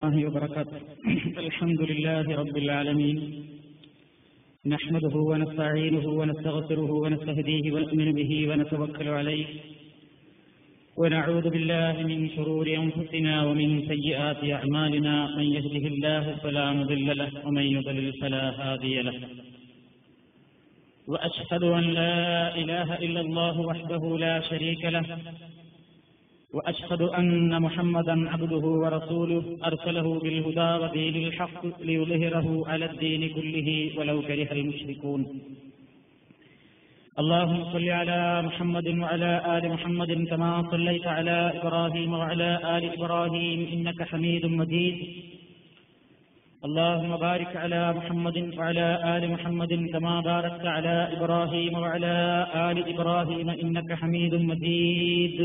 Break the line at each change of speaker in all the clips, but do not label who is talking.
الله وبركاته الحمد لله رب العالمين نحمده ونستعينه ونستغفره ونستهديه ونؤمن به ونتوكل عليه ونعوذ بالله من شرور أنفسنا ومن سيئات أعمالنا من يهده الله فلا مضل له ومن يضلل فلا هادي له وأشهد أن لا إله إلا الله وحده لا شريك له وأشهد أن محمدا عبده ورسوله أرسله بالهدى ودين الحق ليظهره على الدين كله ولو كره المشركون اللهم صل على محمد وعلى آل محمد كما صليت على إبراهيم وعلى آل إبراهيم إنك حميد مجيد اللهم بارك على محمد وعلى آل محمد كما باركت على إبراهيم وعلى آل إبراهيم إنك حميد مجيد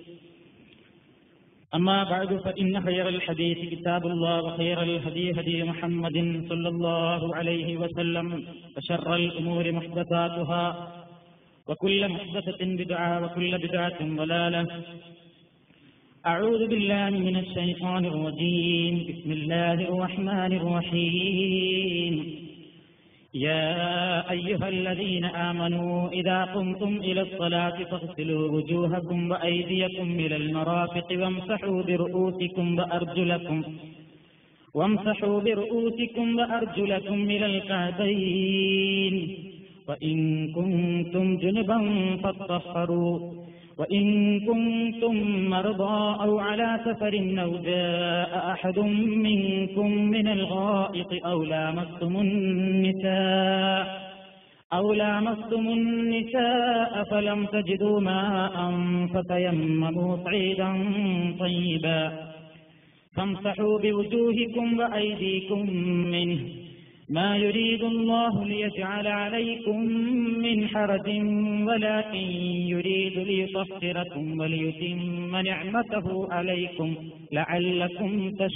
أما بعد فإن خير الحديث كتاب الله وخير الهدي هدي محمد صلى الله عليه وسلم وشر الأمور محدثاتها وكل محدثة بدعة وكل بدعة ضلالة أعوذ بالله من الشيطان الرجيم بسم الله الرحمن الرحيم يا أيها الذين آمنوا إذا قمتم إلى الصلاة فاغسلوا وجوهكم وأيديكم إلى المرافق وامسحوا برؤوسكم وأرجلكم وامسحوا برؤوسكم وأرجلكم إلى الكعبين وإن كنتم جنبا فاطهروا وإن كنتم مرضى أو على سفر أو جاء أحد منكم من الغائط أو لامستم النساء أو لامستم النساء فلم تجدوا ماء فتيمموا صعيدا طيبا فامسحوا بوجوهكم وأيديكم منه ما يريد الله ليجعل عليكم من حرج ولكن يريد ليطهركم وليتم نعمته عليكم لعلكم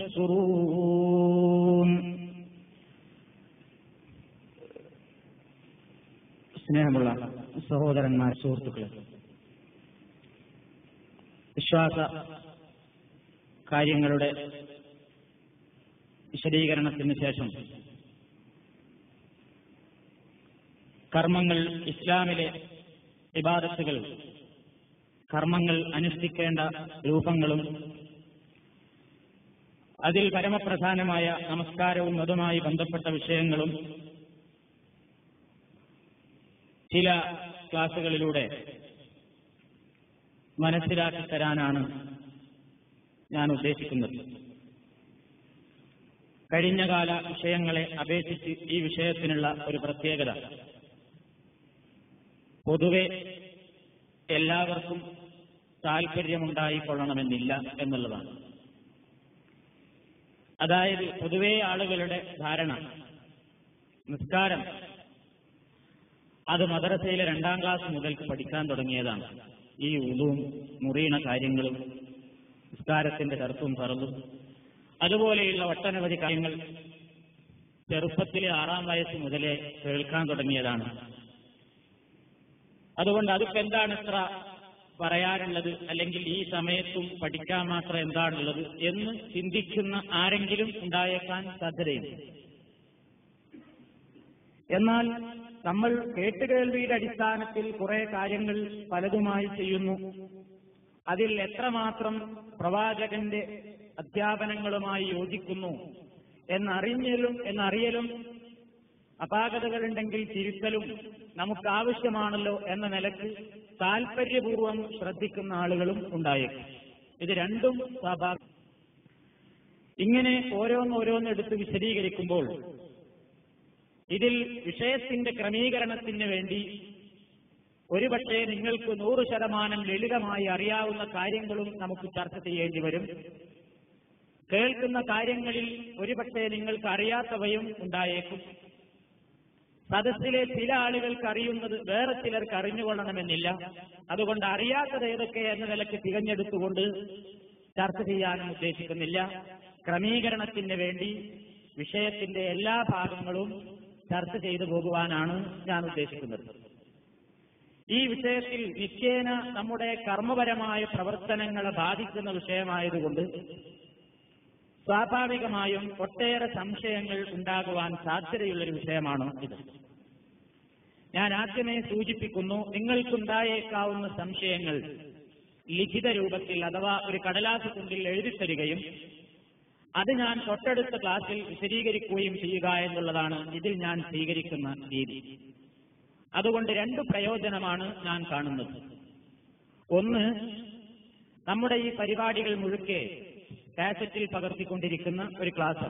تشكرون സ്നേഹമുള്ള സഹോദരന്മാർ സുഹൃത്തുക്കളെ വിശ്വാസ കാര്യങ്ങളുടെ വിശദീകരണത്തിന് ശേഷം കർമ്മങ്ങൾ ഇസ്ലാമിലെ ഇബാദത്തുകൾ കർമ്മങ്ങൾ അനുഷ്ഠിക്കേണ്ട രൂപങ്ങളും അതിൽ പരമപ്രധാനമായ നമസ്കാരവും അതുമായി ബന്ധപ്പെട്ട വിഷയങ്ങളും ചില ക്ലാസുകളിലൂടെ മനസ്സിലാക്കി തരാനാണ് ഞാൻ ഉദ്ദേശിക്കുന്നത് കഴിഞ്ഞകാല വിഷയങ്ങളെ അപേക്ഷിച്ച് ഈ വിഷയത്തിനുള്ള ഒരു പ്രത്യേകത പൊതുവെ എല്ലാവർക്കും താല്പര്യമുണ്ടായിക്കൊള്ളണമെന്നില്ല എന്നുള്ളതാണ് അതായത് പൊതുവെ ആളുകളുടെ ധാരണ നിസ്കാരം അത് മദ്രസയിലെ രണ്ടാം ക്ലാസ് മുതൽക്ക് പഠിക്കാൻ തുടങ്ങിയതാണ് ഈ ഉതുവും മുറിയണ കാര്യങ്ങളും നിസ്കാരത്തിന്റെ കറുപ്പും പറമ്പും അതുപോലെയുള്ള ഒട്ടനവധി കാര്യങ്ങൾ ചെറുപ്പത്തിലെ ആറാം വയസ്സ് മുതലേ കേൾക്കാൻ തുടങ്ങിയതാണ് അതുകൊണ്ട് അതിപ്പോ എന്താണ് ഇത്ര പറയാനുള്ളത് അല്ലെങ്കിൽ ഈ സമയത്തും പഠിക്കാൻ മാത്രം എന്താണുള്ളത് എന്ന് ചിന്തിക്കുന്ന ആരെങ്കിലും ഉണ്ടായേക്കാൻ സാധ്യതയുണ്ട് എന്നാൽ നമ്മൾ കേട്ടുകേൾവിയുടെ അടിസ്ഥാനത്തിൽ കുറെ കാര്യങ്ങൾ പലതുമായി ചെയ്യുന്നു അതിൽ എത്രമാത്രം പ്രവാചകന്റെ അധ്യാപനങ്ങളുമായി യോജിക്കുന്നു എന്നറിഞ്ഞലും എന്നറിയലും അപാകതകളുണ്ടെങ്കിൽ തിരുത്തലും നമുക്ക് ആവശ്യമാണല്ലോ എന്ന നിലക്ക് താൽപര്യപൂർവം ശ്രദ്ധിക്കുന്ന ആളുകളും ഉണ്ടായേക്കും ഇത് രണ്ടും സ്വാഭാവിക ഇങ്ങനെ ഓരോന്നോരോന്നെടുത്ത് വിശദീകരിക്കുമ്പോൾ ഇതിൽ വിഷയത്തിന്റെ ക്രമീകരണത്തിന് വേണ്ടി ഒരുപക്ഷെ നിങ്ങൾക്ക് നൂറ് ശതമാനം ലളിതമായി അറിയാവുന്ന കാര്യങ്ങളും നമുക്ക് ചർച്ച ചെയ്യേണ്ടി വരും കേൾക്കുന്ന കാര്യങ്ങളിൽ ഒരുപക്ഷെ നിങ്ങൾക്ക് അറിയാത്തവയും ഉണ്ടായേക്കും സദസ്സിലെ ചില ആളുകൾക്ക് അറിയുന്നത് വേറെ ചിലർക്ക് അറിഞ്ഞുകൊള്ളണമെന്നില്ല അതുകൊണ്ട് അറിയാത്തത് ഏതൊക്കെ എന്ന നിലയ്ക്ക് തികഞ്ഞെടുത്തുകൊണ്ട് ചർച്ച ചെയ്യാനും ഉദ്ദേശിക്കുന്നില്ല ക്രമീകരണത്തിന് വേണ്ടി വിഷയത്തിന്റെ എല്ലാ ഭാഗങ്ങളും ചർച്ച ചെയ്തു പോകുവാനാണ് ഞാൻ ഉദ്ദേശിക്കുന്നത് ഈ വിഷയത്തിൽ നിത്യേന നമ്മുടെ കർമ്മപരമായ പ്രവർത്തനങ്ങളെ ബാധിക്കുന്ന വിഷയമായതുകൊണ്ട് സ്വാഭാവികമായും ഒട്ടേറെ സംശയങ്ങൾ ഉണ്ടാകുവാൻ സാധ്യതയുള്ളൊരു വിഷയമാണ് ഇത് ഞാൻ ആദ്യമേ സൂചിപ്പിക്കുന്നു നിങ്ങൾക്കുണ്ടായേക്കാവുന്ന സംശയങ്ങൾ ലിഖിത രൂപത്തിൽ അഥവാ ഒരു കടലാസ് കുണ്ടിൽ എഴുതിത്തരികയും അത് ഞാൻ തൊട്ടടുത്ത ക്ലാസ്സിൽ വിശദീകരിക്കുകയും ചെയ്യുക എന്നുള്ളതാണ് ഇതിൽ ഞാൻ സ്വീകരിക്കുന്ന രീതി അതുകൊണ്ട് രണ്ട് പ്രയോജനമാണ് ഞാൻ കാണുന്നത് ഒന്ന് നമ്മുടെ ഈ പരിപാടികൾ മുഴുക്കെ കാസറ്റിൽ പകർത്തിക്കൊണ്ടിരിക്കുന്ന ഒരു ക്ലാസ്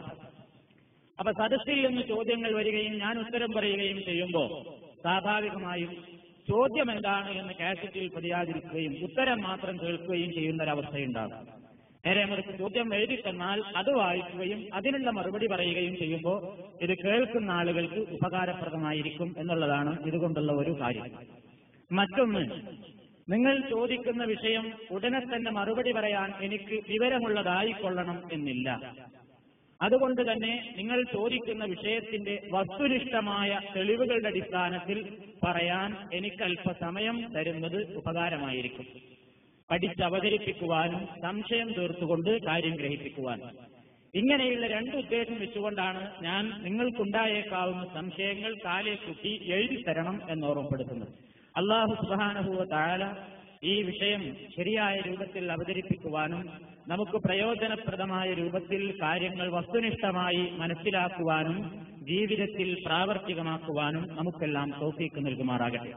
അപ്പൊ സദസ്സിൽ നിന്ന് ചോദ്യങ്ങൾ വരികയും ഞാൻ ഉത്തരം പറയുകയും ചെയ്യുമ്പോൾ സ്വാഭാവികമായും ചോദ്യം എന്താണ് എന്ന് കാസറ്റിൽ പതിയാതിരിക്കുകയും ഉത്തരം മാത്രം കേൾക്കുകയും ചെയ്യുന്ന ഒരവസ്ഥയുണ്ടാകും നേരെ മറിച്ച് ചോദ്യം എഴുതി തന്നാൽ അത് വായിക്കുകയും അതിനുള്ള മറുപടി പറയുകയും ചെയ്യുമ്പോൾ ഇത് കേൾക്കുന്ന ആളുകൾക്ക് ഉപകാരപ്രദമായിരിക്കും എന്നുള്ളതാണ് ഇതുകൊണ്ടുള്ള ഒരു കാര്യം മറ്റൊന്ന് നിങ്ങൾ ചോദിക്കുന്ന വിഷയം ഉടനെ തന്നെ മറുപടി പറയാൻ എനിക്ക് വിവരമുള്ളതായിക്കൊള്ളണം എന്നില്ല അതുകൊണ്ട് തന്നെ നിങ്ങൾ ചോദിക്കുന്ന വിഷയത്തിന്റെ വസ്തുനിഷ്ഠമായ തെളിവുകളുടെ അടിസ്ഥാനത്തിൽ പറയാൻ എനിക്ക് അല്പസമയം തരുന്നത് ഉപകാരമായിരിക്കും പഠിച്ചവതരിപ്പിക്കുവാനും സംശയം തീർത്തുകൊണ്ട് കാര്യം ഗ്രഹിപ്പിക്കുവാനും ഇങ്ങനെയുള്ള രണ്ട് ഉദ്ദേശം വെച്ചുകൊണ്ടാണ് ഞാൻ നിങ്ങൾക്കുണ്ടായേക്കാവുന്ന സംശയങ്ങൾ കാലേ കുട്ടി എഴുതി തരണം എന്ന് ഓർമ്മപ്പെടുത്തുന്നത് അള്ളാഹു സുബാനഹുവ താല ഈ വിഷയം ശരിയായ രൂപത്തിൽ അവതരിപ്പിക്കുവാനും നമുക്ക് പ്രയോജനപ്രദമായ രൂപത്തിൽ കാര്യങ്ങൾ വസ്തുനിഷ്ഠമായി മനസ്സിലാക്കുവാനും ജീവിതത്തിൽ പ്രാവർത്തികമാക്കുവാനും നമുക്കെല്ലാം തോഫീക്ക് നൽകുമാറാകട്ടെ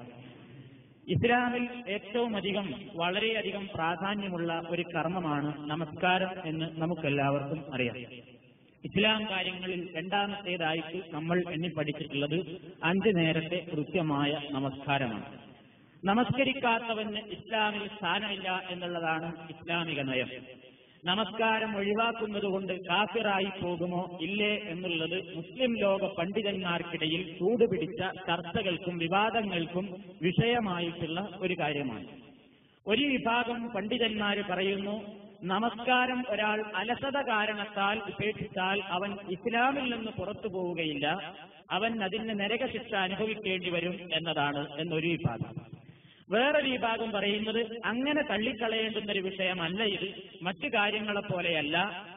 ഇസ്ലാമിൽ ഏറ്റവും അധികം വളരെയധികം പ്രാധാന്യമുള്ള ഒരു കർമ്മമാണ് നമസ്കാരം എന്ന് നമുക്കെല്ലാവർക്കും അറിയാം ഇസ്ലാം കാര്യങ്ങളിൽ രണ്ടാമത്തേതായിട്ട് നമ്മൾ എണ്ണി പഠിച്ചിട്ടുള്ളത് അഞ്ചു നേരത്തെ കൃത്യമായ നമസ്കാരമാണ് നമസ്കരിക്കാത്തവന് ഇസ്ലാമിൽ സ്ഥാനമില്ല എന്നുള്ളതാണ് ഇസ്ലാമിക നയം നമസ്കാരം ഒഴിവാക്കുന്നത് കൊണ്ട് കാഫിറായി പോകുമോ ഇല്ലേ എന്നുള്ളത് മുസ്ലിം ലോക പണ്ഡിതന്മാർക്കിടയിൽ ചൂടുപിടിച്ച ചർച്ചകൾക്കും വിവാദങ്ങൾക്കും വിഷയമായിട്ടുള്ള ഒരു കാര്യമാണ് ഒരു വിഭാഗം പണ്ഡിതന്മാര് പറയുന്നു നമസ്കാരം ഒരാൾ അലസത കാരണത്താൽ ഉപേക്ഷിച്ചാൽ അവൻ ഇസ്ലാമിൽ നിന്ന് പുറത്തു പോവുകയില്ല അവൻ അതിന് നരകശിക്ഷ അനുഭവിക്കേണ്ടി വരും എന്നതാണ് എന്നൊരു വിഭാഗം വേറൊരു വിഭാഗം പറയുന്നത് അങ്ങനെ തള്ളിക്കളയേണ്ടുന്ന ഒരു വിഷയമല്ല ഇത് മറ്റു കാര്യങ്ങളെ പോലെയല്ല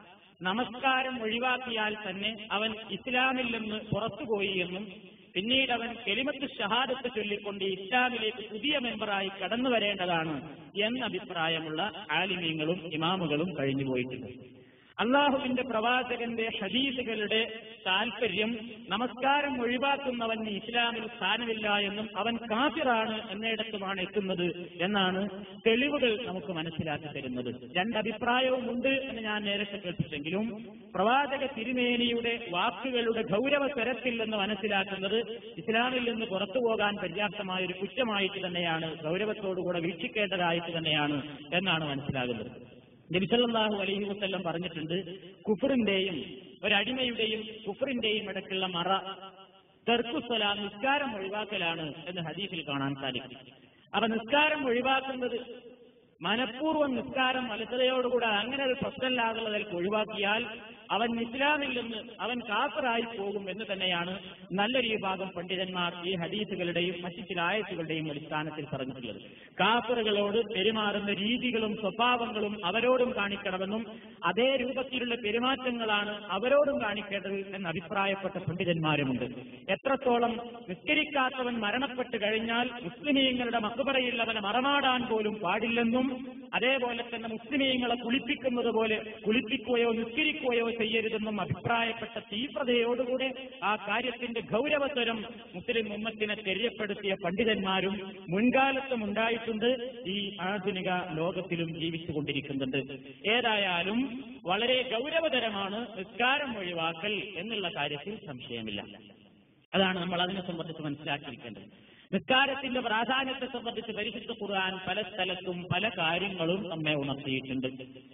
നമസ്കാരം ഒഴിവാക്കിയാൽ തന്നെ അവൻ ഇസ്ലാമിൽ നിന്ന് പുറത്തുപോയി എന്നും പിന്നീട് അവൻ കെലിമത്ത് ഷഹാദത്ത് ചൊല്ലിക്കൊണ്ട് ഇസ്ലാമിലേക്ക് പുതിയ മെമ്പറായി കടന്നു വരേണ്ടതാണ് എന്ന അഭിപ്രായമുള്ള ആലിമീങ്ങളും ഇമാമുകളും കഴിഞ്ഞുപോയിട്ടുണ്ട് അള്ളാഹുവിന്റെ പ്രവാചകന്റെ ഹദീസുകളുടെ താൽപര്യം നമസ്കാരം ഒഴിവാക്കുന്നവന് ഇസ്ലാമിൽ സ്ഥാനമില്ല എന്നും അവൻ കാഫിറാണ് എന്നിടത്തുമാണ് എത്തുന്നത് എന്നാണ് തെളിവുകൾ നമുക്ക് മനസ്സിലാക്കി തരുന്നത് രണ്ടഭിപ്രായവും ഉണ്ട് എന്ന് ഞാൻ നേരത്തെ കേൾപ്പിച്ചെങ്കിലും പ്രവാചക തിരുമേനിയുടെ വാക്കുകളുടെ ഗൗരവ തരത്തിൽ എന്ന് മനസ്സിലാക്കുന്നത് ഇസ്ലാമിൽ നിന്ന് പുറത്തു പോകാൻ പര്യാപ്തമായ ഒരു കുറ്റമായിട്ട് തന്നെയാണ് ഗൗരവത്തോടുകൂടെ വീക്ഷിക്കേണ്ടതായിട്ട് തന്നെയാണ് എന്നാണ് മനസ്സിലാകുന്നത് നബിസല്ലാഹു അലൈഹി വസ്ല്ലം പറഞ്ഞിട്ടുണ്ട് കുഫറിന്റെയും ഒരടിമയുടെയും കുഫറിന്റെയും ഇടയ്ക്കുള്ള മറ തെർക്കുസ്വല നിസ്കാരം ഒഴിവാക്കലാണ് എന്ന് ഹദീസിൽ കാണാൻ സാധിക്കും അപ്പൊ നിസ്കാരം ഒഴിവാക്കുന്നത് മനഃപൂർവ്വം നിസ്കാരം അലസതയോടുകൂടെ അങ്ങനെ ഒരു പ്രശ്നമില്ലാതുള്ളതിൽ ഒഴിവാക്കിയാൽ അവൻ ഇസ്ലാമിൽ നിന്ന് അവൻ കാഫറായി പോകും എന്ന് തന്നെയാണ് നല്ലൊരു വിഭാഗം പണ്ഡിതന്മാർ ഈ ഹദീസുകളുടെയും മറ്റു ചില ആയത്തുകളുടെയും അടിസ്ഥാനത്തിൽ പറഞ്ഞിട്ടുള്ളത് കാഫറുകളോട് പെരുമാറുന്ന രീതികളും സ്വഭാവങ്ങളും അവരോടും കാണിക്കണമെന്നും അതേ രൂപത്തിലുള്ള പെരുമാറ്റങ്ങളാണ് അവരോടും കാണിക്കേണ്ടത് എന്ന് അഭിപ്രായപ്പെട്ട പണ്ഡിതന്മാരുമുണ്ട് എത്രത്തോളം നിസ്കരിക്കാത്തവൻ മരണപ്പെട്ട് കഴിഞ്ഞാൽ മുസ്ലിമീങ്ങളുടെ മക്കുപറയിൽ അവനെ മറമാടാൻ പോലും പാടില്ലെന്നും അതേപോലെ തന്നെ മുസ്ലിമീങ്ങളെ കുളിപ്പിക്കുന്നത് പോലെ കുളിപ്പിക്കുകയോ നിസ്കരിക്കുകയോ ചെയ്യരുതെന്നും അഭിപ്രായപ്പെട്ട തീവ്രതയോടുകൂടെ ആ കാര്യത്തിന്റെ ഗൗരവതരം മുസ്ലിം ഉമ്മത്തിനെ തെര്യപ്പെടുത്തിയ പണ്ഡിതന്മാരും മുൻകാലത്തും ഉണ്ടായിട്ടുണ്ട് ഈ ആധുനിക ലോകത്തിലും ജീവിച്ചുകൊണ്ടിരിക്കുന്നുണ്ട് ഏതായാലും വളരെ ഗൗരവതരമാണ് നിസ്കാരം ഒഴിവാക്കൽ എന്നുള്ള കാര്യത്തിൽ സംശയമില്ല അതാണ് നമ്മൾ അതിനെ സംബന്ധിച്ച് മനസ്സിലാക്കിയിരിക്കേണ്ടത് നിസ്കാരത്തിന്റെ പ്രാധാന്യത്തെ സംബന്ധിച്ച് പരിശുദ്ധ ഖുർആൻ പല സ്ഥലത്തും പല കാര്യങ്ങളും നമ്മെ ഉണർത്തിയിട്ടുണ്ട്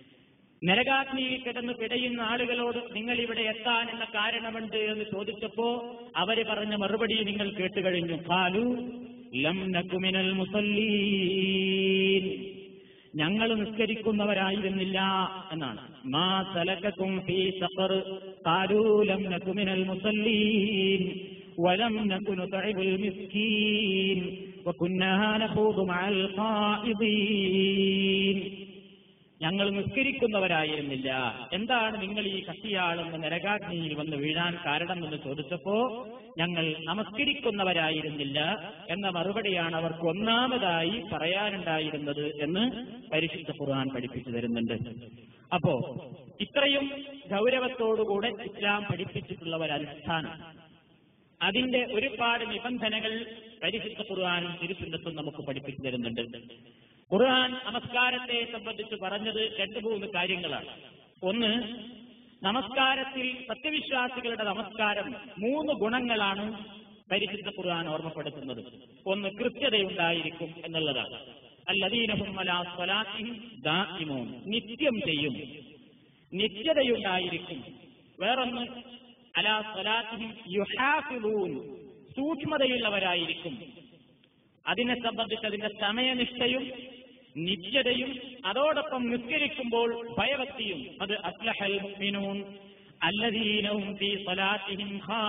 നരകാഗ്നിയിൽ കിടന്ന് പിടയുന്ന ആളുകളോട് നിങ്ങൾ ഇവിടെ എത്താൻ എന്ന കാരണമുണ്ട് എന്ന് ചോദിച്ചപ്പോ അവര് പറഞ്ഞ മറുപടി നിങ്ങൾ കേട്ടുകഴിഞ്ഞു കാലു ലം നക്കുമിനൽ മുസല്ലീൻ ഞങ്ങൾ നിസ്കരിക്കുന്നവരായിരുന്നില്ല എന്നാണ് മാ സലക്കും ഫീ സഖർ കാലു ലം നക്കുമിനൽ മുസല്ലീൻ ولم نكن نطعم المسكين وكنا نخوض مع الخائضين
ഞങ്ങൾ നിസ്കരിക്കുന്നവരായിരുന്നില്ല എന്താണ് നിങ്ങൾ ഈ കത്തിയാളെന്ന് നരകാഗ്നിയിൽ വന്ന് വീഴാൻ കാരണമെന്ന് ചോദിച്ചപ്പോ ഞങ്ങൾ നമസ്കരിക്കുന്നവരായിരുന്നില്ല എന്ന മറുപടിയാണ് അവർക്ക് ഒന്നാമതായി പറയാനുണ്ടായിരുന്നത് എന്ന് പരിശുദ്ധ ഖുർആൻ പഠിപ്പിച്ചു തരുന്നുണ്ട് അപ്പോ ഇത്രയും ഗൗരവത്തോടുകൂടെ ഇസ്ലാം പഠിപ്പിച്ചിട്ടുള്ള ഒരു അനുഷ്ഠാനം അതിന്റെ ഒരുപാട് നിബന്ധനകൾ പരിശുദ്ധ ഖുർആാനും തിരുസുന്നത്തും നമുക്ക് പഠിപ്പിച്ചു തരുന്നുണ്ട് ഖുർആൻ നമസ്കാരത്തെ സംബന്ധിച്ച് പറഞ്ഞത് രണ്ട് മൂന്ന് കാര്യങ്ങളാണ് ഒന്ന് നമസ്കാരത്തിൽ സത്യവിശ്വാസികളുടെ നമസ്കാരം മൂന്ന് ഗുണങ്ങളാണ് പരിശുദ്ധ ഖുർആൻ ഓർമ്മപ്പെടുത്തുന്നത് ഒന്ന് കൃത്യതയുണ്ടായിരിക്കും എന്നുള്ളതാണ് അല്ലദീനഹും അലാ സ്വലാത്തിഹിം ദാഇമൂൻ നിത്യം ചെയ്യും നിത്യതയുണ്ടായിരിക്കും വേറൊന്ന് അലാ സ്വലാത്തിഹിം യുഹാഫിളൂൻ സൂക്ഷ്മതയുള്ളവരായിരിക്കും അതിനെ സംബന്ധിച്ച് അതിന്റെ സമയനിഷ്ഠയും നിത്യതയും അതോടൊപ്പം നിസ്കരിക്കുമ്പോൾ ഭയഭക്തിയും അത് അസ്ലഹൽ മുഅ്മിനൂൻ അല്ലദീനഹും ഫീ സ്വലാത്തിഹിം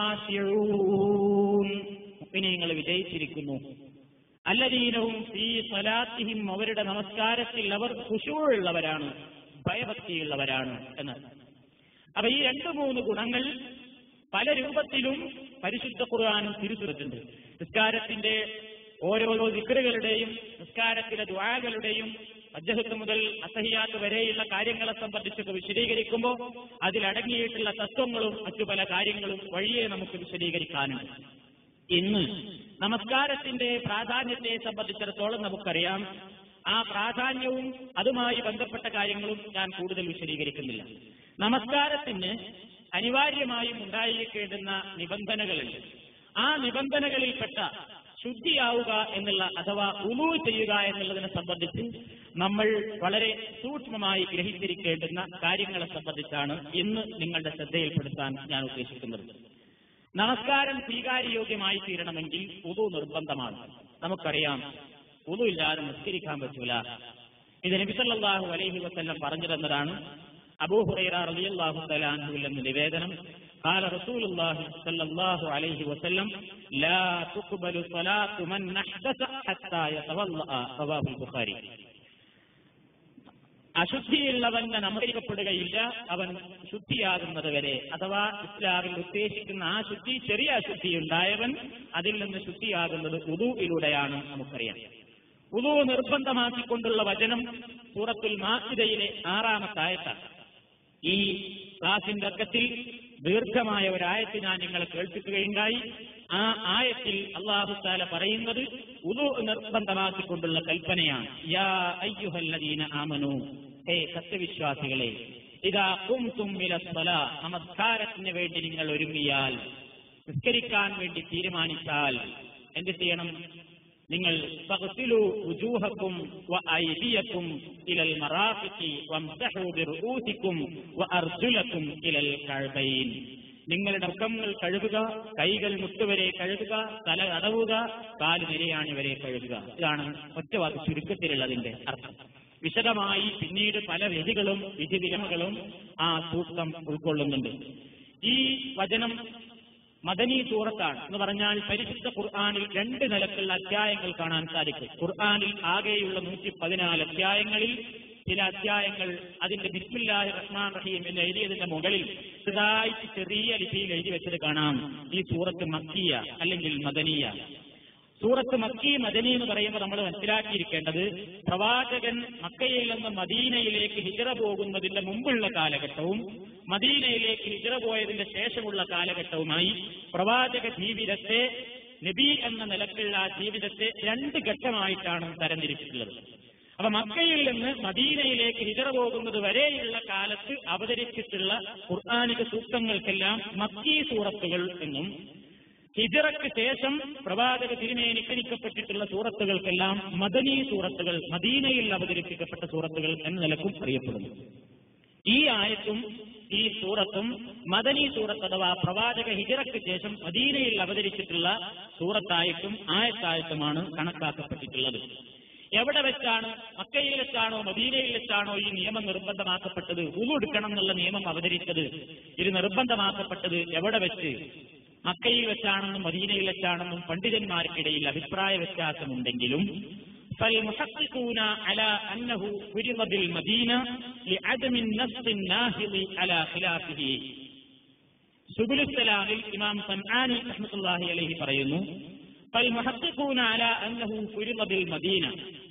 ഖാശിഊൻ മുഅ്മിനീങ്ങൾ വിജയിച്ചിരിക്കുന്നു അല്ലദീനവും ഫീ സ്വലാത്തിഹിം അവരുടെ നമസ്കാരത്തിൽ അവർ ഖുശൂഉള്ളവരാണ് ഭയഭക്തിയുള്ളവരാണ് എന്ന് അപ്പൊ ഈ രണ്ട് മൂന്ന് ഗുണങ്ങൾ പല രൂപത്തിലും പരിശുദ്ധ ഖുർആാനും തിരുത്തുന്നുണ്ട് നിസ്കാരത്തിന്റെ ഓരോ ദിക്കറുകളുടെയും നിസ്കാരത്തിലെ ദ്വാകളുടെയും അജ്ജഹത്ത് മുതൽ അസഹിയാത്ത് വരെയുള്ള കാര്യങ്ങളെ സംബന്ധിച്ചൊക്കെ വിശദീകരിക്കുമ്പോൾ അതിലടങ്ങിയിട്ടുള്ള തത്വങ്ങളും മറ്റു പല കാര്യങ്ങളും വഴിയെ നമുക്ക് വിശദീകരിക്കാനുണ്ട് ഇന്ന് നമസ്കാരത്തിന്റെ പ്രാധാന്യത്തെ സംബന്ധിച്ചിടത്തോളം നമുക്കറിയാം ആ പ്രാധാന്യവും അതുമായി ബന്ധപ്പെട്ട കാര്യങ്ങളും ഞാൻ കൂടുതൽ വിശദീകരിക്കുന്നില്ല നമസ്കാരത്തിന് അനിവാര്യമായും ഉണ്ടായിരിക്കേണ്ടുന്ന നിബന്ധനകളുണ്ട് ആ നിബന്ധനകളിൽപ്പെട്ട ശുദ്ധിയാവുക എന്നുള്ള അഥവാ ഉമു ചെയ്യുക എന്നുള്ളതിനെ സംബന്ധിച്ച് നമ്മൾ വളരെ സൂക്ഷ്മമായി ഗ്രഹിച്ചിരിക്കേണ്ടുന്ന കാര്യങ്ങളെ സംബന്ധിച്ചാണ് ഇന്ന് നിങ്ങളുടെ ശ്രദ്ധയിൽപ്പെടുത്താൻ ഞാൻ ഉദ്ദേശിക്കുന്നത് നമസ്കാരം സ്വീകാര്യയോഗ്യമായി തീരണമെങ്കിൽ ഉതു നിർബന്ധമാണ് നമുക്കറിയാം ഉതു ഇല്ലാതെ നിസ്കരിക്കാൻ പറ്റൂല ഇത് നബിസല്ലാഹു അലൈഹി വസ്ല്ലം പറഞ്ഞു തന്നതാണ് അബൂ ഹുറൈറ റളിയല്ലാഹു തആല അൻഹുവിൽ നിന്ന് നിവേദനം قال رسول الله صلى الله عليه وسلم لا تقبل صلاة من أحدث حتى يتوضأ رواه البخاري അശുദ്ധിയുള്ളവന് നമസ്കരിക്കപ്പെടുകയില്ല അവൻ ശുദ്ധിയാകുന്നത് വരെ അഥവാ ഇസ്ലാമിൽ ഉദ്ദേശിക്കുന്ന ആ ശുദ്ധി ചെറിയ അശുദ്ധി ഉണ്ടായവൻ അതിൽ നിന്ന് ശുദ്ധിയാകുന്നത് ഉദുവിലൂടെയാണ് നമുക്കറിയാം ഉദു നിർബന്ധമാക്കിക്കൊണ്ടുള്ള വചനം സൂറത്തുൽ മാസിദയിലെ ആറാമത്തെ ആയത്താണ് ഈ ക്ലാസിന്റെ അക്കത്തിൽ ദീർഘമായ ഒരായത്ത് ഞാൻ നിങ്ങളെ കേൾപ്പിക്കുകയുണ്ടായി ആ ആയത്തിൽ അള്ളാഹു താല പറയുന്നത് ഉദു നിർബന്ധമാക്കിക്കൊണ്ടുള്ള കൽപ്പനയാണ് യാ അയ്യുഹല്ലദീന ആമനു ഹേ സത്യവിശ്വാസികളെ ഇതാ കുംതും മിലസ്വല നമസ്കാരത്തിന് വേണ്ടി നിങ്ങൾ ഒരുങ്ങിയാൽ നിസ്കരിക്കാൻ വേണ്ടി തീരുമാനിച്ചാൽ എന്ത് ചെയ്യണം നിങ്ങൾ ഫഗ്സിലു വുജൂഹക്കും വഅയ്ദിയക്കും ഇലൽ മറാഫിഖി വംസഹു ബിറുഊസിക്കും വഅർജുലക്കും ഇലൽ കഅബൈൻ നിങ്ങളുടെ മുഖങ്ങൾ കഴുകുക കൈകൾ മുട്ടുവരെ കഴുകുക തല അടവുക കാല് നിരയാണി വരെ കഴുകുക ഇതാണ് ഒറ്റ വാക്ക് ചുരുക്കത്തിലുള്ളതിന്റെ അർത്ഥം വിശദമായി പിന്നീട് പല വിധികളും വിധിവിലമകളും ആ സൂക്തം ഉൾക്കൊള്ളുന്നുണ്ട് ഈ വചനം മദനി സൂറത്താണ് എന്ന് പറഞ്ഞാൽ പരിശുദ്ധ ഖുർആാനിൽ രണ്ട് നിലക്കുള്ള അധ്യായങ്ങൾ കാണാൻ സാധിക്കും ഖുർആാനിൽ ആകെയുള്ള നൂറ്റി പതിനാല് അധ്യായങ്ങളിൽ ചില അധ്യായങ്ങൾ അതിന്റെ ബിസ്മില്ലാഹി റഹ്മാൻ റഹീം എന്ന് എഴുതിയതിന്റെ മുകളിൽ ചെറുതായിട്ട് ചെറിയ ലിപിയിൽ എഴുതി വെച്ചത് കാണാം ഈ സൂറത്ത് മക്കിയ അല്ലെങ്കിൽ മദനിയ സൂറത്ത് മക്കി മദനി എന്ന് പറയുമ്പോൾ നമ്മൾ മനസ്സിലാക്കിയിരിക്കേണ്ടത് പ്രവാചകൻ മക്കയിൽ നിന്ന് മദീനയിലേക്ക് ഹിജറ പോകുന്നതിന്റെ മുമ്പുള്ള കാലഘട്ടവും മദീനയിലേക്ക് ഹിജറ പോയതിന്റെ ശേഷമുള്ള കാലഘട്ടവുമായി പ്രവാചക ജീവിതത്തെ നബി എന്ന നിലക്കുള്ള ആ ജീവിതത്തെ രണ്ട് ഘട്ടമായിട്ടാണ് തരംതിരിച്ചിട്ടുള്ളത് അപ്പൊ മക്കയിൽ നിന്ന് മദീനയിലേക്ക് ഹിജറ പോകുന്നത് വരെയുള്ള കാലത്ത് അവതരിച്ചിട്ടുള്ള ഖുർആാനിക സൂക്തങ്ങൾക്കെല്ലാം മക്കീ സൂറത്തുകൾ എന്നും ഹിജറയ്ക്ക് ശേഷം പ്രവാചക തിരുമേനി ക്ഷണിക്കപ്പെട്ടിട്ടുള്ള സൂറത്തുകൾക്കെല്ലാം മദനീ സൂറത്തുകൾ മദീനയിൽ അവതരിപ്പിക്കപ്പെട്ട സൂറത്തുകൾ എന്ന നിലക്കും അറിയപ്പെടുന്നു ഈ ആയത്തും ഈ സൂറത്തും മദനീ സൂറത്ത് അഥവാ പ്രവാചക ഹിജറയ്ക്ക് ശേഷം മദീനയിൽ അവതരിച്ചിട്ടുള്ള സൂറത്തായിട്ടും ആയത്തായിട്ടുമാണ് കണക്കാക്കപ്പെട്ടിട്ടുള്ളത് എവിടെ വെച്ചാണ് മക്കയിൽ വെച്ചാണോ മദീനയിൽ വെച്ചാണോ ഈ നിയമം നിർബന്ധമാക്കപ്പെട്ടത് ഉളുടുക്കണം എന്നുള്ള നിയമം അവതരിച്ചത് ഇത് നിർബന്ധമാക്കപ്പെട്ടത് എവിടെ വെച്ച് മക്കയിൽ വെച്ചാണെന്നും മദീനയിൽ വെച്ചാണെന്നും പണ്ഡിതന്മാർക്കിടയിൽ അഭിപ്രായ വ്യത്യാസമുണ്ടെങ്കിലും فالمحققون على أنه فرض بالمدينة لعدم النص الناهض على خلافه സുബുലുസലാമിൽ ഇമാം സൻആനി റഹ്മത്തുള്ളാഹി അലൈഹി പറയുന്നു فالمحققون على أنه فرض بالمدينة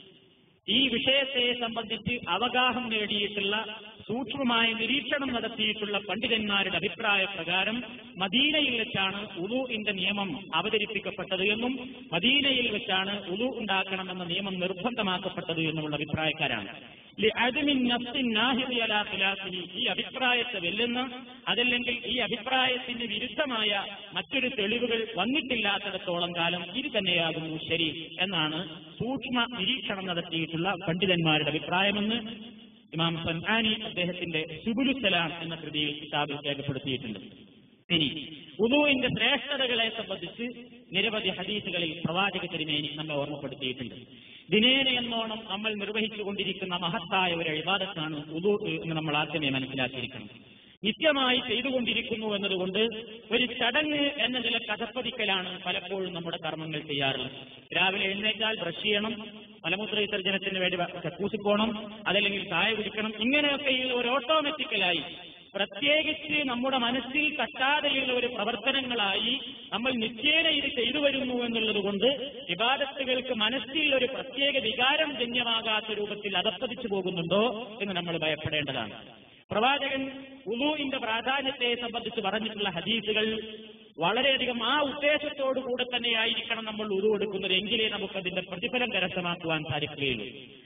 ഈ വിഷയത്തെ സംബന്ധിച്ച് അവഗാഹം നേടിയിട്ടുള്ള സൂക്ഷ്മമായ നിരീക്ഷണം നടത്തിയിട്ടുള്ള പണ്ഡിതന്മാരുടെ അഭിപ്രായ പ്രകാരം മദീനയിൽ വെച്ചാണ് ഉലൂഇന്റെ നിയമം അവതരിപ്പിക്കപ്പെട്ടത് എന്നും മദീനയിൽ വെച്ചാണ് ഉലു ഉണ്ടാക്കണമെന്ന നിയമം നിർബന്ധമാക്കപ്പെട്ടത് എന്നുമുള്ള അഭിപ്രായക്കാരാണ് ലിഅദ്മിൻ നഫ്സിൻ നാഹിദി അലാ ഖിലാഫിഹി. ഈ അഭിപ്രായത്തെ വെല്ലുന്ന അതല്ലെങ്കിൽ ഈ അഭിപ്രായത്തിന് വിരുദ്ധമായ മറ്റൊരു തെളിവുകൾ വന്നിട്ടില്ലാത്തിടത്തോളം കാലം ഇത് തന്നെയാകുന്നു ശരി എന്നാണ് സൂക്ഷ്മ നിരീക്ഷണം നടത്തിയിട്ടുള്ള പണ്ഡിതന്മാരുടെ അഭിപ്രായമെന്ന് ഇമാം സൻആനി അദ്ദേഹത്തിന്റെ സുബുലുസലാം എന്ന കൃതിയിൽ കിതാബിൽ രേഖപ്പെടുത്തിയിട്ടുണ്ട് ഇനി ഉദുവിന്റെ ശ്രേഷ്ഠതകളെ സംബന്ധിച്ച് നിരവധി ഹദീസുകളിൽ പ്രവാചക തിരുമേനി നമ്മെ ഓർമ്മപ്പെടുത്തിയിട്ടുണ്ട് ദിനേന എന്നോണം നമ്മൾ നിർവഹിച്ചുകൊണ്ടിരിക്കുന്ന മഹത്തായ ഒരു അഴിബാദത്താണ് ഉദു എന്ന് നമ്മൾ ആദ്യമേ മനസ്സിലാക്കിയിരിക്കണം നിത്യമായി ചെയ്തുകൊണ്ടിരിക്കുന്നു എന്നതുകൊണ്ട് ഒരു ചടങ്ങ് എന്ന നില കഥപ്പതിക്കലാണ് പലപ്പോഴും നമ്മുടെ കർമ്മങ്ങൾ ചെയ്യാറുള്ളത് രാവിലെ എഴുന്നേറ്റാൽ ബ്രഷ് ചെയ്യണം മലമൂത്ര വിസർജനത്തിന് വേണ്ടി കക്കൂസി പോകണം അതല്ലെങ്കിൽ ചായ കുടിക്കണം ഇങ്ങനെയൊക്കെയുള്ള ഒരു ഓട്ടോമാറ്റിക്കലായി പ്രത്യേകിച്ച് നമ്മുടെ മനസ്സിൽ തട്ടാതെയുള്ള ഒരു പ്രവർത്തനങ്ങളായി നമ്മൾ നിത്യേന ഇത് ചെയ്തു വരുന്നു എന്നുള്ളത് കൊണ്ട് വിവാദത്തുകൾക്ക് മനസ്സിൽ ഒരു പ്രത്യേക വികാരം ജന്യമാകാത്ത രൂപത്തിൽ അതപ്പതിച്ചു പോകുന്നുണ്ടോ എന്ന് നമ്മൾ ഭയപ്പെടേണ്ടതാണ് പ്രവാചകൻ ഉലൂഇന്റെ പ്രാധാന്യത്തെ സംബന്ധിച്ച് പറഞ്ഞിട്ടുള്ള ഹദീസുകൾ വളരെയധികം ആ ഉദ്ദേശത്തോടു കൂടെ തന്നെയായിരിക്കണം നമ്മൾ ഉരു എടുക്കുന്നത് എങ്കിലേ നമുക്കതിന്റെ പ്രതിഫലം കരസ്ഥമാക്കുവാൻ സാധിക്കുകയുള്ളൂ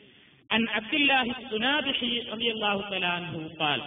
عن عبد الله السنابحي رضي الله تعالى عنه قال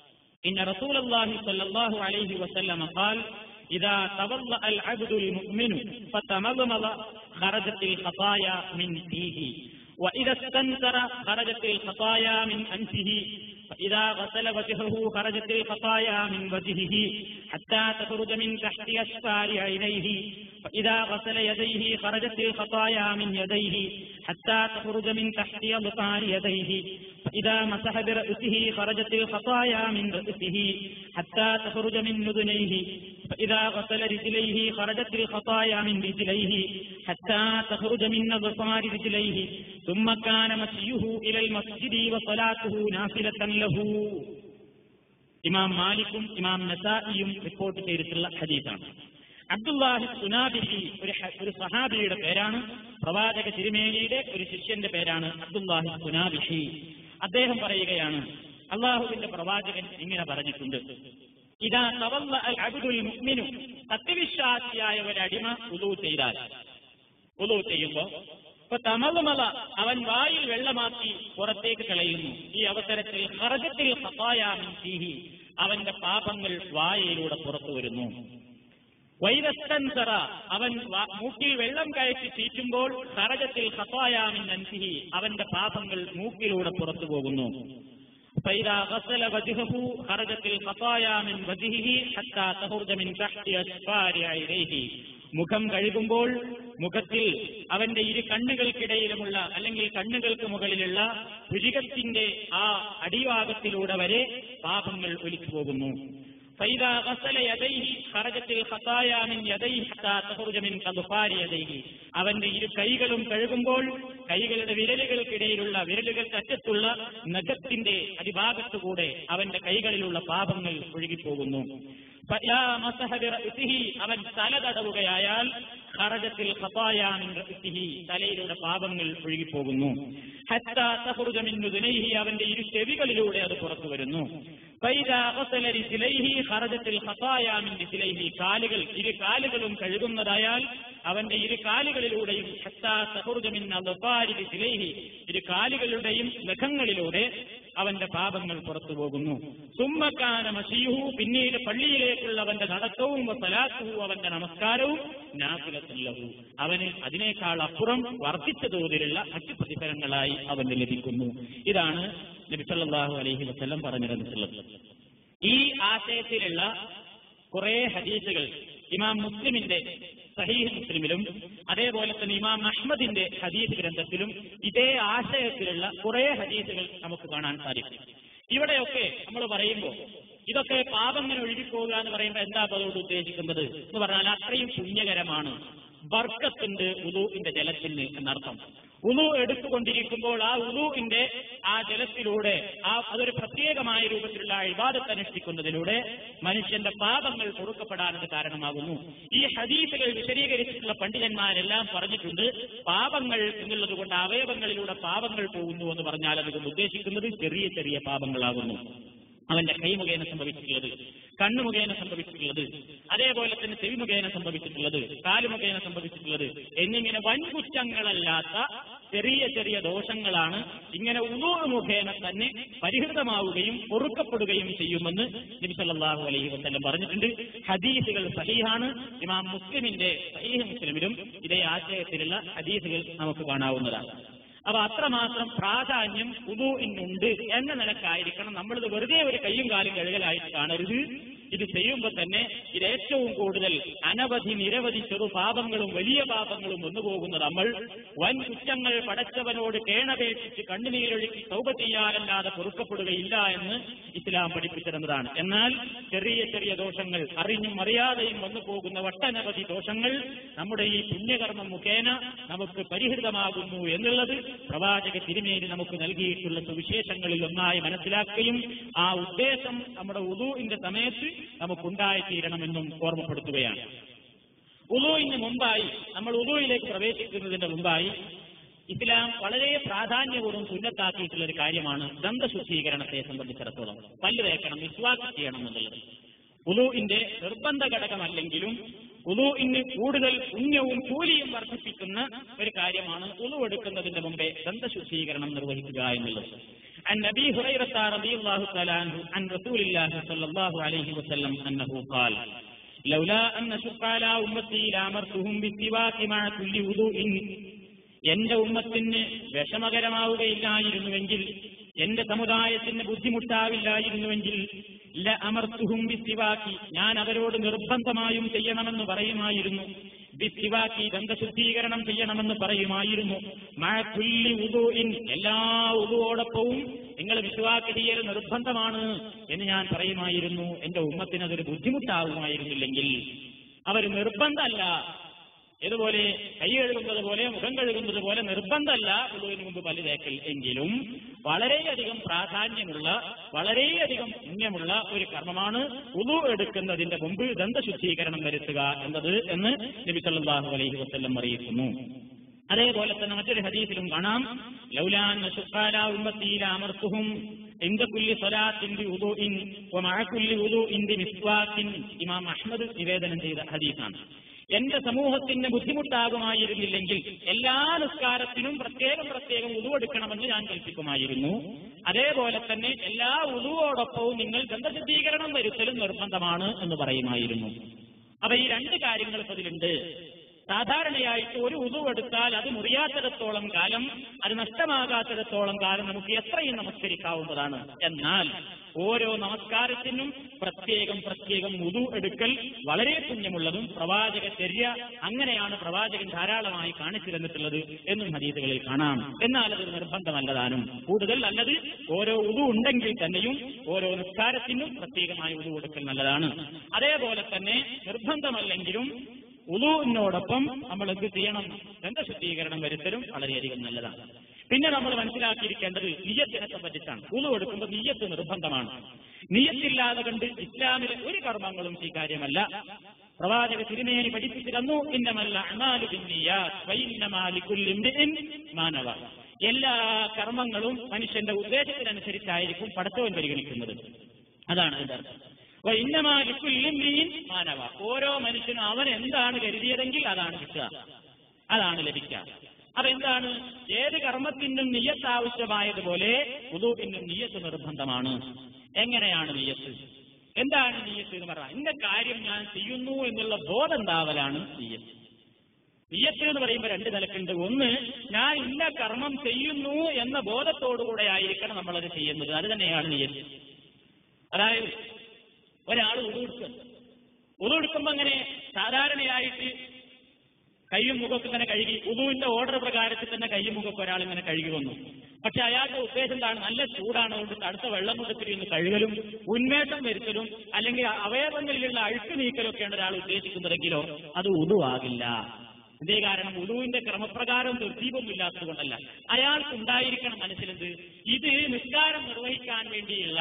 إن رسول الله صلى الله عليه وسلم قال إذا توضأ العبد المؤمن فتمضمض خرجت الخطايا من فيه وإذا استنكر خرجت الخطايا من أنفه فإذا غسل وجهه خرجت الخطايا من وجهه حتى تخرج من تحت أشفار عينيه فإذا غسل يديه خرجت الخطايا من يديه حتى تخرج من تحت أبطار يديه فإذا مسح برأسه خرجت الخطايا من رأسه حتى تخرج من نذنيه فإذا غسل رجليه خرجت الخطايا من رجليه حتى تخرج من أبطار رجليه ثم كان مشيه إلى المسجد وصلاته نافلة له ഇമാം മാലിക്കും ഇമാം നസായിയും റിപ്പോർട്ട് ചെയ്തിട്ടുള്ള ഹദീസാണ് അബ്ദുല്ലാഹി സുനാബിഹി ഒരു ഹ- ഒരു സഹാബിയുടെ പേരാണ് പ്രവാചക തിരുമേനിയുടെ ഒരു ശിഷ്യന്റെ പേരാണ് അബ്ദുല്ലാഹി സുനാബിഹി അദ്ദേഹം പറയുകയാണ് അള്ളാഹുവിന്റെ പ്രവാചകൻ ഇങ്ങനെ പറഞ്ഞിട്ടുണ്ട് ഇതാ തവല്ല അൽ അബ്ദുൽ മുഅ്മിനു സത്യവിശ്വാസിയായ ഒരു അടിമ ഉദു ചെയ്താൽ ഉദു ചെയ്യുമ്പോ ഇപ്പൊ തമളുമല അവൻ വായിൽ വെള്ളമാക്കി പുറത്തേക്ക് കളയുന്നു ഈ അവസരത്തിൽ ഹറജത്തിൽ ഹത്തായാമിൻ ഫീഹി അവന്റെ പാപങ്ങൾ വായയിലൂടെ പുറത്തു വരുന്നു വൈരസ്തൻസറ അവൻ വാ- മൂക്കിൽ വെള്ളം കയറ്റി ചീറ്റുമ്പോൾ ഹറജത്തിൽ ഹത്തായാമിൻ അൻഫിഹി അവന്റെ പാപങ്ങൾ മൂക്കിലൂടെ പുറത്തു പോകുന്നു فإذا غسل وجهه خرجت الخطايا من وجهه حتى تخرج من تحت أشفار عينيه മുഖം കഴുകുമ്പോൾ മുഖത്തിൽ അവന്റെ ഇരു കണ്ണുകൾക്കിടയിലുമുള്ള അല്ലെങ്കിൽ കണ്ണുകൾക്ക് മുകളിലുള്ള പുരികത്തിന്റെ ആ അടിഭാഗത്തിലൂടെ വരെ പാപങ്ങൾ ഒലിച്ചു പോകുന്നു فإذا غسل يديه خرجت الخطايا من يديه حتى تخرج من أظفار يديه അവന്റെ ഇരു കൈകളും കഴുകുമ്പോൾ കൈകളുടെ വിരലുകൾക്കിടയിലുള്ള വിരലുകൾക്ക് അറ്റത്തുള്ള നഖത്തിന്റെ അടിഭാഗത്തുകൂടെ അവന്റെ കൈകളിലുള്ള പാപങ്ങൾ ഒഴുകിപ്പോകുന്നു فإذا مسح برأسه അവൻ തല തടവുകയായാൽ ഖറജത്തിൽ ഖതായാ മിൻ റഅസിഹി തലയിലൂടെ പാപങ്ങൾ ഒഴുകിപ്പോകുന്നു ഹത്താ തഖറുജ മിൻ ഉദുനൈഹി അവന്റെ ഇരു ചെവികളിലൂടെ അത് പുറത്തു വരുന്നു ഫൈദാ ഗസല റിജ്ലൈഹി ഖറജത്തിൽ ഖതായാ മിൻ റിജ്ലൈഹി കാലുകൾ ഇരു കാലുകളും കഴുകുന്നതായാൽ അവന്റെ ഇരു കാലുകളിലൂടെയും ഹത്താ തഖറുജ മിൻ അദ്ഫാരി റിജ്ലൈഹി ഇരു കാലുകളുടെയും നഖങ്ങളിലൂടെ അവന്റെ പാപങ്ങൾ പുറത്തു പോകുന്നു സുമ്മക്കാന മസീഹു പിന്നീട് പള്ളിയിലേക്കുള്ള അവന്റെ നടത്തവും സലാത്തുഹു അവന്റെ നമസ്കാരവും നാഫിലത്തുല്ലഹു അവന് അതിനേക്കാൾ അപ്പുറം വർദ്ധിച്ച തോതിലുള്ള മറ്റു പ്രതിഫലങ്ങളായി അവന് ലഭിക്കുന്നു ഇതാണ് നബി സല്ലല്ലാഹു അലൈഹി വസല്ലം പറഞ്ഞു തന്നിട്ടുള്ളത് ഈ ആശയത്തിലുള്ള കുറെ ഹദീസുകൾ ഇമാം മുസ്ലിമിന്റെ സഹീഹ് മുസ്ലിമിലും അതേപോലെ തന്നെ ഇമാം അഹ്മദിന്റെ ഹദീസ് ഗ്രന്ഥത്തിലും ഇതേ ആശയത്തിലുള്ള കുറെ ഹദീസുകൾ നമുക്ക് കാണാൻ സാധിക്കും ഇവിടെയൊക്കെ നമ്മൾ പറയുമ്പോൾ ഇതൊക്കെ പാപങ്ങൾ ഒഴുകിപ്പോകുക എന്ന് പറയുമ്പോൾ എന്താ അപ്പൊ അതുകൊണ്ട് ഉദ്ദേശിക്കുന്നത് എന്ന് പറഞ്ഞാൽ അത്രയും പുണ്യകരമാണ് ബർക്കത്തുണ്ട് ഉദൂഇന്റെ ജലത്തിന് എന്നർത്ഥം ഉളു എടുത്തുകൊണ്ടിരിക്കുമ്പോൾ ആ ഉളുവിന്റെ ആ ജലത്തിലൂടെ ആ അതൊരു പ്രത്യേകമായ രൂപത്തിലുള്ള ഇബാദത്ത് അനുഷ്ഠിക്കുന്നതിലൂടെ മനുഷ്യന്റെ പാപങ്ങൾ പൊറുക്കപ്പെടാനത് കാരണമാകുന്നു ഈ ഹദീസുകൾ വിശദീകരിച്ചിട്ടുള്ള പണ്ഡിതന്മാരെല്ലാം പറഞ്ഞിട്ടുണ്ട് പാപങ്ങൾ എന്നുള്ളത് കൊണ്ട് അവയവങ്ങളിലൂടെ പാപങ്ങൾ പോകുന്നു എന്ന് പറഞ്ഞാൽ അതുകൊണ്ട് ഉദ്ദേശിക്കുന്നത് ചെറിയ ചെറിയ പാപങ്ങളാകുന്നു അവന്റെ കൈ മുഖേന സംഭവിച്ചിട്ടുള്ളത് കണ്ണു മുഖേന സംഭവിച്ചിട്ടുള്ളത് അതേപോലെ തന്നെ ചെവി മുഖേന സംഭവിച്ചിട്ടുള്ളത് കാല് മുഖേന സംഭവിച്ചിട്ടുള്ളത് എന്നിങ്ങനെ വൻകുറ്റങ്ങളല്ലാത്ത ചെറിയ ചെറിയ ദോഷങ്ങളാണ് ഇങ്ങനെ ഉളൂ മുഖേന തന്നെ പരിഹൃതമാവുകയും പൊറുക്കപ്പെടുകയും ചെയ്യുമെന്ന് നബി സല്ലല്ലാഹു അലൈഹി വസല്ലം പറഞ്ഞിട്ടുണ്ട് ഹദീസുകൾ സഹീഹാണ് ഇമാം മുസ്ലിമിന്റെ സഹീഹ് മുസ്ലിമിലും ഇതേ ആശയത്തിലുള്ള ഹദീസുകൾ നമുക്ക് കാണാവുന്നതാണ് അപ്പൊ അത്രമാത്രം പ്രാധാന്യം ഉദുവിനുണ്ട് എന്ന നിലക്കായിരിക്കണം നമ്മളിത് വെറുതെ ഒരു കയ്യും കാലും കഴുകലായിട്ട് കാണരുത് ഇത് ചെയ്യുമ്പോൾ തന്നെ ഇത് ഏറ്റവും കൂടുതൽ അനവധി നിരവധി ചെറു പാപങ്ങളും വലിയ പാപങ്ങളും വന്നുപോകുന്ന നമ്മൾ വൻ കുറ്റങ്ങൾ പടച്ചവനോട് കേണപേക്ഷിച്ച് കണ്ണുനീരൊഴുക്കി സൗഭ ചെയ്യാനല്ലാതെ പൊറുക്കപ്പെടുകയില്ല എന്ന് ഇസ്ലാം പഠിപ്പിച്ചിരുന്നതാണ് എന്നാൽ ചെറിയ ചെറിയ ദോഷങ്ങൾ അറിഞ്ഞും അറിയാതെയും വന്നു പോകുന്ന ഒട്ടനവധി ദോഷങ്ങൾ നമ്മുടെ ഈ പുണ്യകർമ്മം മുഖേന നമുക്ക് പരിഹൃതമാകുന്നു എന്നുള്ളത് പ്രവാചക തിരുമേനി നമുക്ക് നൽകിയിട്ടുള്ള സുവിശേഷങ്ങളിൽ ഒന്നായി മനസ്സിലാക്കുകയും ആ ഉദ്ദേശം നമ്മുടെ ഉദുവിന്റെ സമയത്ത് നമുക്കുണ്ടായിത്തീരണമെന്നും ഓർമ്മപ്പെടുത്തുകയാണ് ഉദുവിന് മുമ്പായി നമ്മൾ ഉദുവിലേക്ക് പ്രവേശിക്കുന്നതിന്റെ മുമ്പായി ഇസ്ലാം വളരെ പ്രാധാന്യപൂർവ്വം സുന്നത്താക്കിയിട്ടുള്ള ഒരു കാര്യമാണ് ദന്തശുദ്ധീകരണത്തെ സംബന്ധിച്ചിടത്തോളം പല്ല് തേക്കണം വിശ്വാസം ചെയ്യണം എന്നുള്ളത് ഉലുവിന്റെ നിർബന്ധ ഘടകമല്ലെങ്കിലും ഉലുവിന് കൂടുതൽ പുണ്യവും കൂലിയും വർദ്ധിപ്പിക്കുന്ന ഒരു കാര്യമാണ് ഉലു എടുക്കുന്നതിന്റെ മുമ്പേ ദന്തശുദ്ധീകരണം നിർവഹിക്കുക എന്നുള്ളത് عن ابي هريره رضي الله تعالى عنه عن رسول الله صلى الله عليه وسلم انه قال لولا ان شق على امتي لامرتهم بالسواك مع كل وضوء എന്റെ ഉമ്മത്തിന് വിഷമകരമാവുകയില്ലായിരുന്നുവെങ്കിൽ എന്റെ സമുദായത്തിന് ബുദ്ധിമുട്ടാവില്ലായിരുന്നുവെങ്കിൽ ല അമർത്തുഹും ബിസിവാക്കി ഞാൻ അവരോട് നിർബന്ധമായും ചെയ്യണമെന്ന് പറയുമായിരുന്നു ബിസിവാക്കി ദന്തശുദ്ധീകരണം ചെയ്യണമെന്ന് പറയുമായിരുന്നു മഴക്കുല്ലി ഉദുഇൻ എല്ലാ ഉദുവോടൊപ്പവും നിങ്ങൾ വിശ്വാക്കി ചെയ്യൽ നിർബന്ധമാണ് എന്ന് ഞാൻ പറയുമായിരുന്നു എന്റെ ഉമ്മത്തിന് അതൊരു ബുദ്ധിമുട്ടാവുമായിരുന്നില്ലെങ്കിൽ അവർ നിർബന്ധമല്ല ഇതുപോലെ കൈ കഴുകുന്നത് പോലെ മുഖം കഴുകുന്നത് പോലെ നിർബന്ധമല്ല ഉളുവിന് മുമ്പ് പല്ല് തേക്കൽ എങ്കിലും വളരെയധികം പ്രാധാന്യമുള്ള വളരെയധികം പുണ്യമുള്ള ഒരു കർമ്മമാണ് ഉളു എടുക്കുന്നതിന്റെ മുമ്പ് ദന്തശുദ്ധീകരണം വരുത്തുക എന്നത് എന്ന് നബി സല്ലല്ലാഹു അലൈഹി വസല്ലം അറിയിക്കുന്നു അതേപോലെ തന്നെ മറ്റൊരു ഹദീസിലും കാണാം ലൗലാൻ ശുക്കാല ഉമ്മത്തിയില അമർത്തുഹും عند كل صلاة بوضوء ومع كل وضوء بمسواك ഇമാം അഹ്മദ് നിവേദനം ചെയ്ത ഹദീസാണ് എന്റെ സമൂഹത്തിന് ബുദ്ധിമുട്ടാകുമായിരുന്നില്ലെങ്കിൽ എല്ലാ നിസ്കാരത്തിനും പ്രത്യേകം പ്രത്യേകം ഉതുവെടുക്കണമെന്ന് ഞാൻ കൽപ്പിക്കുമായിരുന്നു അതേപോലെ തന്നെ എല്ലാ ഉതുവോടൊപ്പവും നിങ്ങൾ ഗന്ധശുദ്ധീകരണം വരുത്തലും നിർബന്ധമാണ് എന്ന് പറയുമായിരുന്നു അപ്പൊ ഈ രണ്ട് കാര്യങ്ങൾ ഇപ്പൊ ഇതിലുണ്ട് സാധാരണയായിട്ട് ഒരു ഉതുവെടുത്താൽ അത് മുറിയാത്തിടത്തോളം കാലം അത് നഷ്ടമാകാത്തിടത്തോളം കാലം നമുക്ക് എത്രയും നമസ്കരിക്കാവുന്നതാണ് എന്നാൽ ഓരോ നമസ്കാരത്തിനും പ്രത്യേകം പ്രത്യേകം ഉതു എടുക്കൽ വളരെ പുണ്യമുള്ളതും പ്രവാചക ചര്യ അങ്ങനെയാണ് പ്രവാചകൻ ധാരാളമായി കാണിച്ചു തന്നിട്ടുള്ളത് എന്നും ഹദീസുകളിൽ കാണാം എന്നാൽ അത് നിർബന്ധമല്ലതാനും കൂടുതൽ നല്ലത് ഓരോ ഉതു ഉണ്ടെങ്കിൽ തന്നെയും ഓരോ നിസ്കാരത്തിനും പ്രത്യേകമായി ഉതു കൊടുക്കൽ നല്ലതാണ് അതേപോലെ തന്നെ നിർബന്ധമല്ലെങ്കിലും ഉളുവിനോടൊപ്പം നമ്മൾ എന്ത് ചെയ്യണം ദന്തശുദ്ധീകരണം വരുത്തലും വളരെയധികം നല്ലതാണ് പിന്നെ നമ്മൾ മനസ്സിലാക്കിയിരിക്കേണ്ടത് നിയ്യത്തിനെ സംബന്ധിച്ചാണ് ഉളു എടുക്കുമ്പോൾ നിയ്യത്ത് നിർബന്ധമാണ് നിയ്യത്തില്ലാതെ കണ്ട് ഇസ്ലാമിലെ ഒരു കർമ്മങ്ങളും സ്വീകാര്യമല്ല പ്രവാചക തിരുമേനി പഠിപ്പിച്ചു തന്നു ഇന്നമല്ല മാനവ എല്ലാ കർമ്മങ്ങളും മനുഷ്യന്റെ ഉദ്ദേശത്തിനനുസരിച്ചായിരിക്കും പടത്തവൻ പരിഗണിക്കുന്നത് അതാണ് അതിന്റെ അർത്ഥം അപ്പൊ ഇന്നമാലിക്കുല്ലിൻ മാനവ ഓരോ മനുഷ്യനും അവൻ എന്താണ് കരുതിയതെങ്കിൽ അതാണ് കിട്ടുക അതാണ് ലഭിക്കുക അതെന്താണ് ഏത് കർമ്മത്തിനും നിയ്യത്ത് ആവശ്യമായതുപോലെ ഉദൂവിനും നിയ്യത്ത് നിർബന്ധമാണ് എങ്ങനെയാണ് നിയ്യത്ത് എന്താണ് നിയ്യത്ത് എന്ന് പറയാം ഇന്ന കാര്യം ഞാൻ ചെയ്യുന്നു എന്നുള്ള ബോധം ഉണ്ടാവലാണ് നിയ്യത്ത് നിയ്യത്ത് എന്ന് പറയുമ്പോൾ രണ്ട് നിലക്കുണ്ട് ഒന്ന് ഞാൻ ഇന്ന കർമ്മം ചെയ്യുന്നു എന്ന ബോധത്തോടുകൂടെ ആയിരിക്കണം നമ്മളത് ചെയ്യുന്നത് അത് തന്നെയാണ് നിയ്യത്ത് അതായത് ഒരാൾ ഉടുകൊടുക്കുക ഉടുകൊടുക്കുമ്പോ അങ്ങനെ സാധാരണയായിട്ട് കയ്യും മുഖമൊക്കെ തന്നെ കഴുകി ഉദുവിന്റെ ഓർഡർ പ്രകാരത്തിൽ തന്നെ കയ്യും മുഖമൊക്കെ ഒരാൾ ഇങ്ങനെ കഴുകി വന്നു പക്ഷെ അയാളുടെ ഉദ്ദേശം എന്താണ് നല്ല ചൂടാണ് കൊണ്ട് തടുത്ത വെള്ളം കൊടുത്തിട്ട് ഒന്ന് കഴുകലും ഉന്മേഷം വരുത്തലും അല്ലെങ്കിൽ അവയവങ്ങളിലുള്ള അഴുക്ക് നീക്കലൊക്കെയാണ് ഒരാൾ ഉദ്ദേശിക്കുന്നതെങ്കിലോ അത് ഉതുവാകില്ല ഇതേ കാരണം ഉടുവിന്റെ ക്രമപ്രകാരം തൃപ്തിയൊന്നും ഇല്ലാത്തത് കൊണ്ടല്ല അയാൾക്ക് ഉണ്ടായിരിക്കണം മനസ്സിലെന്ത് ഇത് നിസ്കാരം നിർവഹിക്കാൻ വേണ്ടിയുള്ള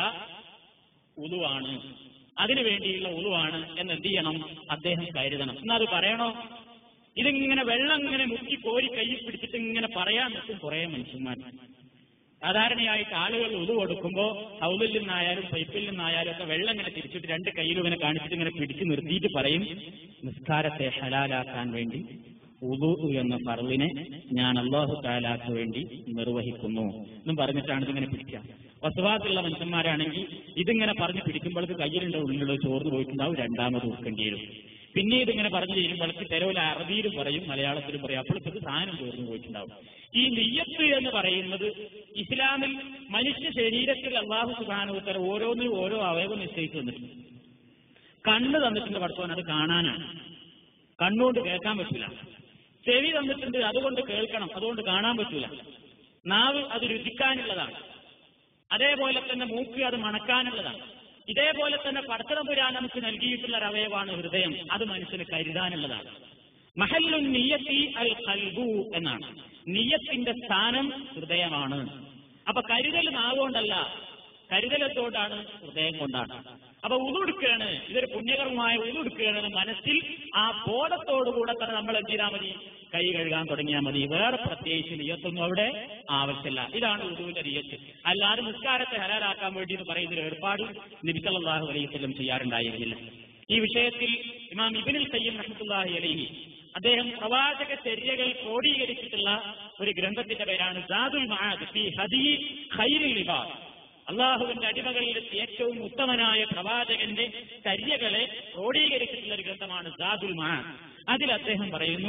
ഉളുവാണ് അതിനു വേണ്ടിയുള്ള ഉളുവാണ് എന്ന് എന്ത് ചെയ്യണം അദ്ദേഹം കരുതണം എന്നാൽ അത് പറയണോ ഇതിങ്ങനെ വെള്ളം ഇങ്ങനെ മുക്കി കോരി കയ്യിൽ പിടിച്ചിട്ട് ഇങ്ങനെ പറയാൻ നിൽക്കും കുറെ മനുഷ്യന്മാർ സാധാരണയായിട്ട് ആളുകൾ ഉതു കൊടുക്കുമ്പോൾ ഹൗലിൽ നിന്നായാലും പൈപ്പിൽ നിന്നായാലും ഒക്കെ വെള്ളം ഇങ്ങനെ തിരിച്ചിട്ട് രണ്ട് കയ്യിലും ഇങ്ങനെ കാണിച്ചിട്ട് ഇങ്ങനെ പിടിച്ച് നിർത്തിയിട്ട് പറയും നിസ്കാരത്തെ ഹലാലാക്കാൻ വേണ്ടി ഉദു എന്ന പറവിനെ ഞാൻ അള്ളാഹു താലാക്ക് വേണ്ടി നിർവഹിക്കുന്നു എന്നും പറഞ്ഞിട്ടാണ് ഇതിങ്ങനെ പിടിക്കുക വസുവാസുള്ള മനുഷ്യന്മാരാണെങ്കിൽ ഇതിങ്ങനെ പറഞ്ഞ് പിടിക്കുമ്പോഴേക്ക് കയ്യിലുള്ള ഉള്ളിലുള്ള ചോർന്ന് പോയിട്ടുണ്ടാവും രണ്ടാമത് ഉടുക്കേണ്ടി വരും പിന്നീട് ഇങ്ങനെ പറഞ്ഞു കഴിയുമ്പോഴേക്ക് തെരുവിൽ അറബിയിലും പറയും മലയാളത്തിലും പറയും അപ്പോഴത്തേക്ക് സാധനം ചോർന്നു പോയിട്ടുണ്ടാവും ഈ നെയ്യത്ത് എന്ന് പറയുന്നത് ഇസ്ലാമിൽ മനുഷ്യ ശരീരത്തിൽ അള്ളാഹു സുബാനുത്തര ഓരോന്നിനും ഓരോ അവയവം നിശ്ചയിച്ചു തന്നിട്ടുണ്ട് കണ്ണ് തന്നിട്ടുണ്ട് പഠിച്ചവൻ അത് കാണാനാണ് കണ്ണുകൊണ്ട് കേൾക്കാൻ പറ്റില്ല ചെവി തന്നിട്ടുണ്ട് അതുകൊണ്ട് കേൾക്കണം അതുകൊണ്ട് കാണാൻ പറ്റില്ല നാവ് അത് രുചിക്കാനുള്ളതാണ് അതേപോലെ തന്നെ മൂക്ക് അത് മണക്കാനുള്ളതാണ് ഇതേപോലെ തന്നെ പടത്തറപുരാൻ നമുക്ക് നൽകിയിട്ടുള്ള ഒരു അവയവാണ് ഹൃദയം അത് മനുഷ്യന് കരുതാനുള്ളതാണ് മഹല്ലു നിയത്തി അൽ ഖൽബു എന്നാണ് നിയത്തിന്റെ സ്ഥാനം ഹൃദയമാണ് അപ്പൊ കരുതൽ നാവുകൊണ്ടല്ല കരുതലത്തോടാണ് ഹൃദയം കൊണ്ടാണ് അപ്പൊ ഉളുടുക്കുകയാണ് ഇതൊരു പുണ്യകർമ്മമായ ഉളുടുക്കുകയാണ് മനസ്സിൽ ആ ബോധത്തോടുകൂടെ തന്നെ നമ്മൾ എന്ത് ചെയ്താൽ മതി കൈ കഴുകാൻ തുടങ്ങിയാൽ മതി വേറെ പ്രത്യേകിച്ച് നിയത്തൊന്നും അവിടെ ആവശ്യമില്ല ഇതാണ് ഉദുവിന്റെ നിയത്ത് അല്ലാതെ നിസ്കാരത്തെ ഹലാലാക്കാൻ വേണ്ടി എന്ന് പറയുന്ന ഒരു ഏർപ്പാട് നബിസല്ലാഹു അലൈവല്ലം ചെയ്യാറുണ്ടായിരുന്നില്ല ഈ വിഷയത്തിൽ ഇമാം ഇബിനിൽ സയ്യം റഹ്മത്തുല്ലാഹി അലൈഹി അദ്ദേഹം പ്രവാചക ചര്യകൾ ക്രോഡീകരിച്ചിട്ടുള്ള ഒരു ഗ്രന്ഥത്തിന്റെ പേരാണ് സാദുൽ മഹാദ് ഫി ഹദി ഖൈറുൽ ഇബാദ് അള്ളാഹുവിന്റെ അടിമകളിൽ ഏറ്റവും ഉത്തമനായ പ്രവാചകന്റെ ചര്യകളെ ക്രോഡീകരിച്ചിട്ടുള്ള ഒരു ഗ്രന്ഥമാണ് സാദുൽ മഹാദ് അതിൽ അദ്ദേഹം പറയുന്നു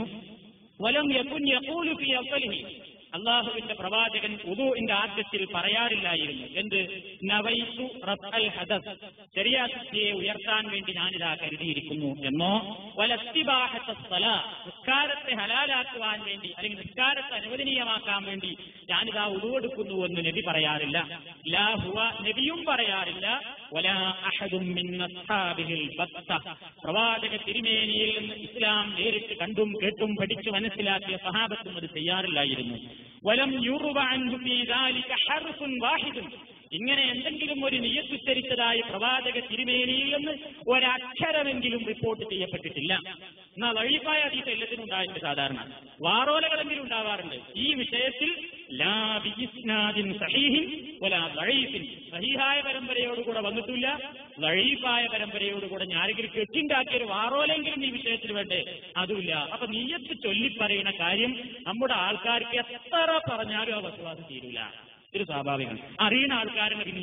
വലം യകുൻ യഖൂലു ഫി അവലിഹി അള്ളാഹുവിന്റെ പ്രവാചകൻ ഉദുവിന്റെ ആദ്യത്തിൽ പറയാറില്ലായിരുന്നു എന്ത് നവൈത്തു റബ്അൽ ഹദസ് ശരിയാശക്തിയെ ഉയർത്താൻ വേണ്ടി ഞാനിതാ കരുതിയിരിക്കുന്നു എന്നോ വലത്തിബാഹത്ത സ്ഥല നിസ്കാരത്തെ ഹലാലാക്കുവാൻ വേണ്ടി അല്ലെങ്കിൽ നിസ്കാരത്തെ അനുവദനീയമാക്കാൻ വേണ്ടി ഞാനിതാ ഉടുവെടുക്കുന്നു എന്ന് നബി പറയാറില്ല ലാ ഹുവ നബിയും പറയാറില്ല വലാ അഹദും മിൻ അസ്ഹാബിഹിൽ ബത്ത പ്രവാചക തിരുമേനിയിൽ നിന്ന് ഇസ്ലാം നേരിട്ട് കണ്ടും കേട്ടും പഠിച്ചു മനസ്സിലാക്കിയ സഹാബത്തും അത് ചെയ്യാറില്ലായിരുന്നു വലം യുറുവ അൻഹു ഫീ ദാലിക ഹർഫുൻ വാഹിദുൻ ഇങ്ങനെ എന്തെങ്കിലും ഒരു നിയത്തുച്ചരിച്ചതായി പ്രവാചക തിരുമേനിയിൽ നിന്ന് ഒരക്ഷരമെങ്കിലും റിപ്പോർട്ട് ചെയ്യപ്പെട്ടിട്ടില്ല എന്നാൽ വഴിപ്പായ അതീത എല്ലാത്തിനും ഉണ്ടായിട്ടുണ്ട് സാധാരണ വാറോലകളെങ്കിലും ഉണ്ടാവാറുണ്ട് ഈ വിഷയത്തിൽ ലാ ബിഇസ്നാദിൻ സഹീഹിൻ വലാ ദഈഫിൻ സഹീഹായ പരമ്പരയോടുകൂടെ വന്നിട്ടില്ല ദഈഫായ പരമ്പരയോടുകൂടെ ഞാരെങ്കിലും കെട്ടിണ്ടാക്കിയ ഒരു വാറോലെങ്കിലും ഈ വിഷയത്തിൽ വേണ്ടേ അതുമില്ല അപ്പൊ നീയത്ത് ചൊല്ലിപ്പറയുന്ന കാര്യം നമ്മുടെ ആൾക്കാർക്ക് എത്ര പറഞ്ഞാലും ആ വസുവാസം തീരൂല ഇത് സ്വാഭാവികമാണ് അറിയുന്ന ആൾക്കാരും ഇനി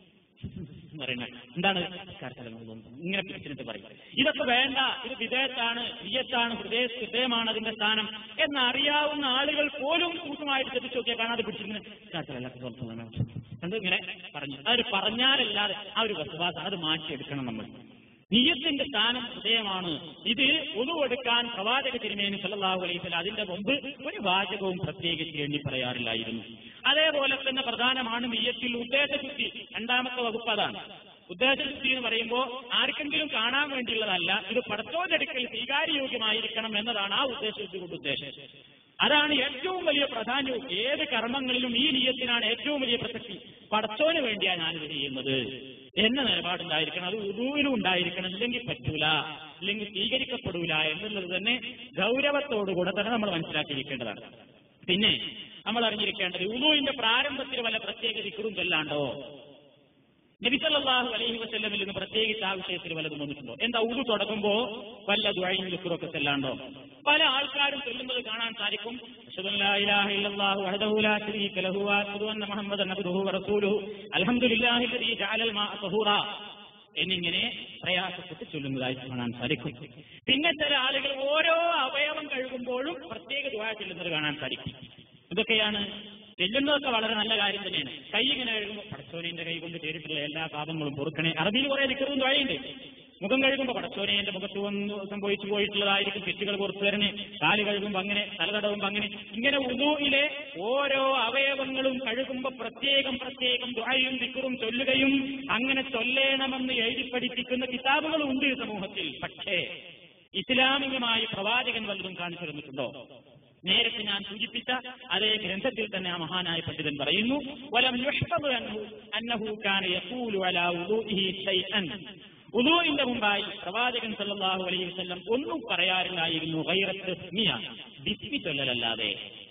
പറയുന്നത് എന്താണ് ഇങ്ങനെ പിടിച്ചിട്ട് പറയും ഇതൊക്കെ വേണ്ട ഇത് വിധേയത്താണ് വിയത്താണ് ഹൃദയ ഹൃദയമാണ് അതിന്റെ സ്ഥാനം എന്നറിയാവുന്ന ആളുകൾ പോലും കൂട്ടുമായിട്ട് ശ്രദ്ധിച്ചു നോക്കിയാൽ കാണാതെ പിടിച്ചിരുന്ന് എന്ത് ഇങ്ങനെ പറഞ്ഞു അതൊരു പറഞ്ഞാലല്ലാതെ ആ ഒരു വസ്തുവാസം അത് മാറ്റിയെടുക്കണം നമ്മൾ നിയത്തിന്റെ സ്ഥാനം ഹൃദയമാണ് ഇത് ഒതുവെടുക്കാൻ പ്രവാചക തിരുമേനി സല്ലല്ലാഹു അലൈഹി വസല്ലം അതിന്റെ മുമ്പ് ഒരു വാചകവും പ്രത്യേകിച്ച് എണ്ണി പറയാറില്ലായിരുന്നു അതേപോലെ തന്നെ പ്രധാനമാണ് നിയത്തിൽ ഉദ്ദേശശുദ്ധി രണ്ടാമത്തെ വകുപ്പ് അതാണ് ഉദ്ദേശശുദ്ധി എന്ന് പറയുമ്പോൾ ആർക്കെങ്കിലും കാണാൻ വേണ്ടിയുള്ളതല്ല ഇത് പടത്തോടെടുക്കൽ സ്വീകാര്യയോഗ്യമായിരിക്കണം എന്നതാണ് ആ ഉദ്ദേശശുദ്ധി കൊണ്ട് ഉദ്ദേശം അതാണ് ഏറ്റവും വലിയ പ്രാധാന്യവും ഏത് കർമ്മങ്ങളിലും ഈ നിയത്തിനാണ് ഏറ്റവും വലിയ പ്രസക്തി പടച്ചോന് വേണ്ടിയാണ് ഞാനിത് ചെയ്യുന്നത് എന്ന നിലപാടുണ്ടായിരിക്കണം അത് ഉദൂവിനും ഉണ്ടായിരിക്കണം ഇല്ലെങ്കിൽ പറ്റൂല ഇല്ലെങ്കിൽ സ്വീകരിക്കപ്പെടൂല എന്നുള്ളത് തന്നെ ഗൗരവത്തോടുകൂടെ തന്നെ നമ്മൾ മനസ്സിലാക്കിയിരിക്കേണ്ടതാണ് പിന്നെ നമ്മൾ അറിഞ്ഞിരിക്കേണ്ടത് ഉദൂവിന്റെ പ്രാരംഭത്തിൽ വല്ല പ്രത്യേക ദിക്കറും ചെല്ലാണ്ടോ നബിസല്ലാഹു അലൈഹി വസ്ല്ലമിൽ നിന്ന് പ്രത്യേകിച്ച് ആ വിഷയത്തിൽ വല്ലതും വന്നിട്ടുണ്ടോ എന്താ ഉദു തുടങ്ങുമ്പോ വല്ല ദ്വായും ദിക്കറൊക്കെ ചെല്ലാണ്ടോ പല ആൾക്കാരും ചൊല്ലുന്നത് കാണാൻ സാധിക്കും അഷ്ഹദു അൻ ലാ ഇലാഹ ഇല്ലല്ലാഹു വഹ്ദഹു ലാ ശരീക ലഹു വഅഷ്ഹദു അന്ന മുഹമ്മദൻ അബ്ദുഹു വറസൂലുഹു അൽഹംദുലില്ലാഹി അല്ലദീ ജഅലൽ മാഅ തഹൂറ എന്നിങ്ങനെ പ്രയാസപ്പെട്ട് ചൊല്ലുന്നതായി കാണാൻ സാധിക്കും പിന്നെ ചില ആളുകൾ ഓരോ അവയവം കഴുകുമ്പോഴും പ്രത്യേക ദുആ ചൊല്ലുന്നത് കാണാൻ സാധിക്കും ഇതൊക്കെയാണ് ചെല്ലുന്നതൊക്കെ വളരെ നല്ല കാര്യം തന്നെയാണ് കൈ ഇങ്ങനെ കഴുകുമ്പോൾ പടച്ചോനെ കൈ കൊണ്ട് ചേരിട്ടുള്ള എല്ലാ പാപങ്ങളും പൊറുക്കണേ അറബിയിൽ കുറെ ദിക്കറും ദ്വായുണ്ട് മുഖം കഴുകുമ്പോൾ പടച്ചോനെ എന്റെ മുഖത്ത് വന്ന് സംഭവിച്ചു പോയിട്ടുള്ളതായിരിക്കും തെറ്റുകൾ പുറത്തു തരണേ കാല് കഴുകുമ്പോൾ അങ്ങനെ തലതടവുമ്പോൾ അങ്ങനെ ഇങ്ങനെ ഉദൂയിലെ ഓരോ അവയവങ്ങളും കഴുകുമ്പോൾ പ്രത്യേകം പ്രത്യേകം ദ്വായും ദിക്കറും ചൊല്ലുകയും അങ്ങനെ ചൊല്ലേണമെന്ന് എഴുതി പഠിപ്പിക്കുന്ന കിതാബുകളും ഉണ്ട് ഈ സമൂഹത്തിൽ പക്ഷേ ഇസ്ലാമികമായി പ്രവാചകൻ വല്ലതും കാണിച്ചു തന്നിട്ടുണ്ടോ നേരത്തെ ഞാൻ സൂചിപ്പിച്ച അതേ ഗ്രന്ഥത്തിൽ തന്നെ ആ മഹാനായ പണ്ഡിതൻ പറയുന്നു വലം യുഷ്തബ് അൻഹു അന്നഹു കാന യഖൂലു അലാ വുളൂഇഹി ഷൈഅൻ ഉദൂഇന്റെ മുമ്പായി പ്രവാചകൻ സല്ലല്ലാഹു അലൈഹി വസല്ലം ഒന്നും പറയാറില്ലായിരുന്നു ഗൈറ തസ്മിയ ബിസ്മി ചൊല്ലലല്ലാതെ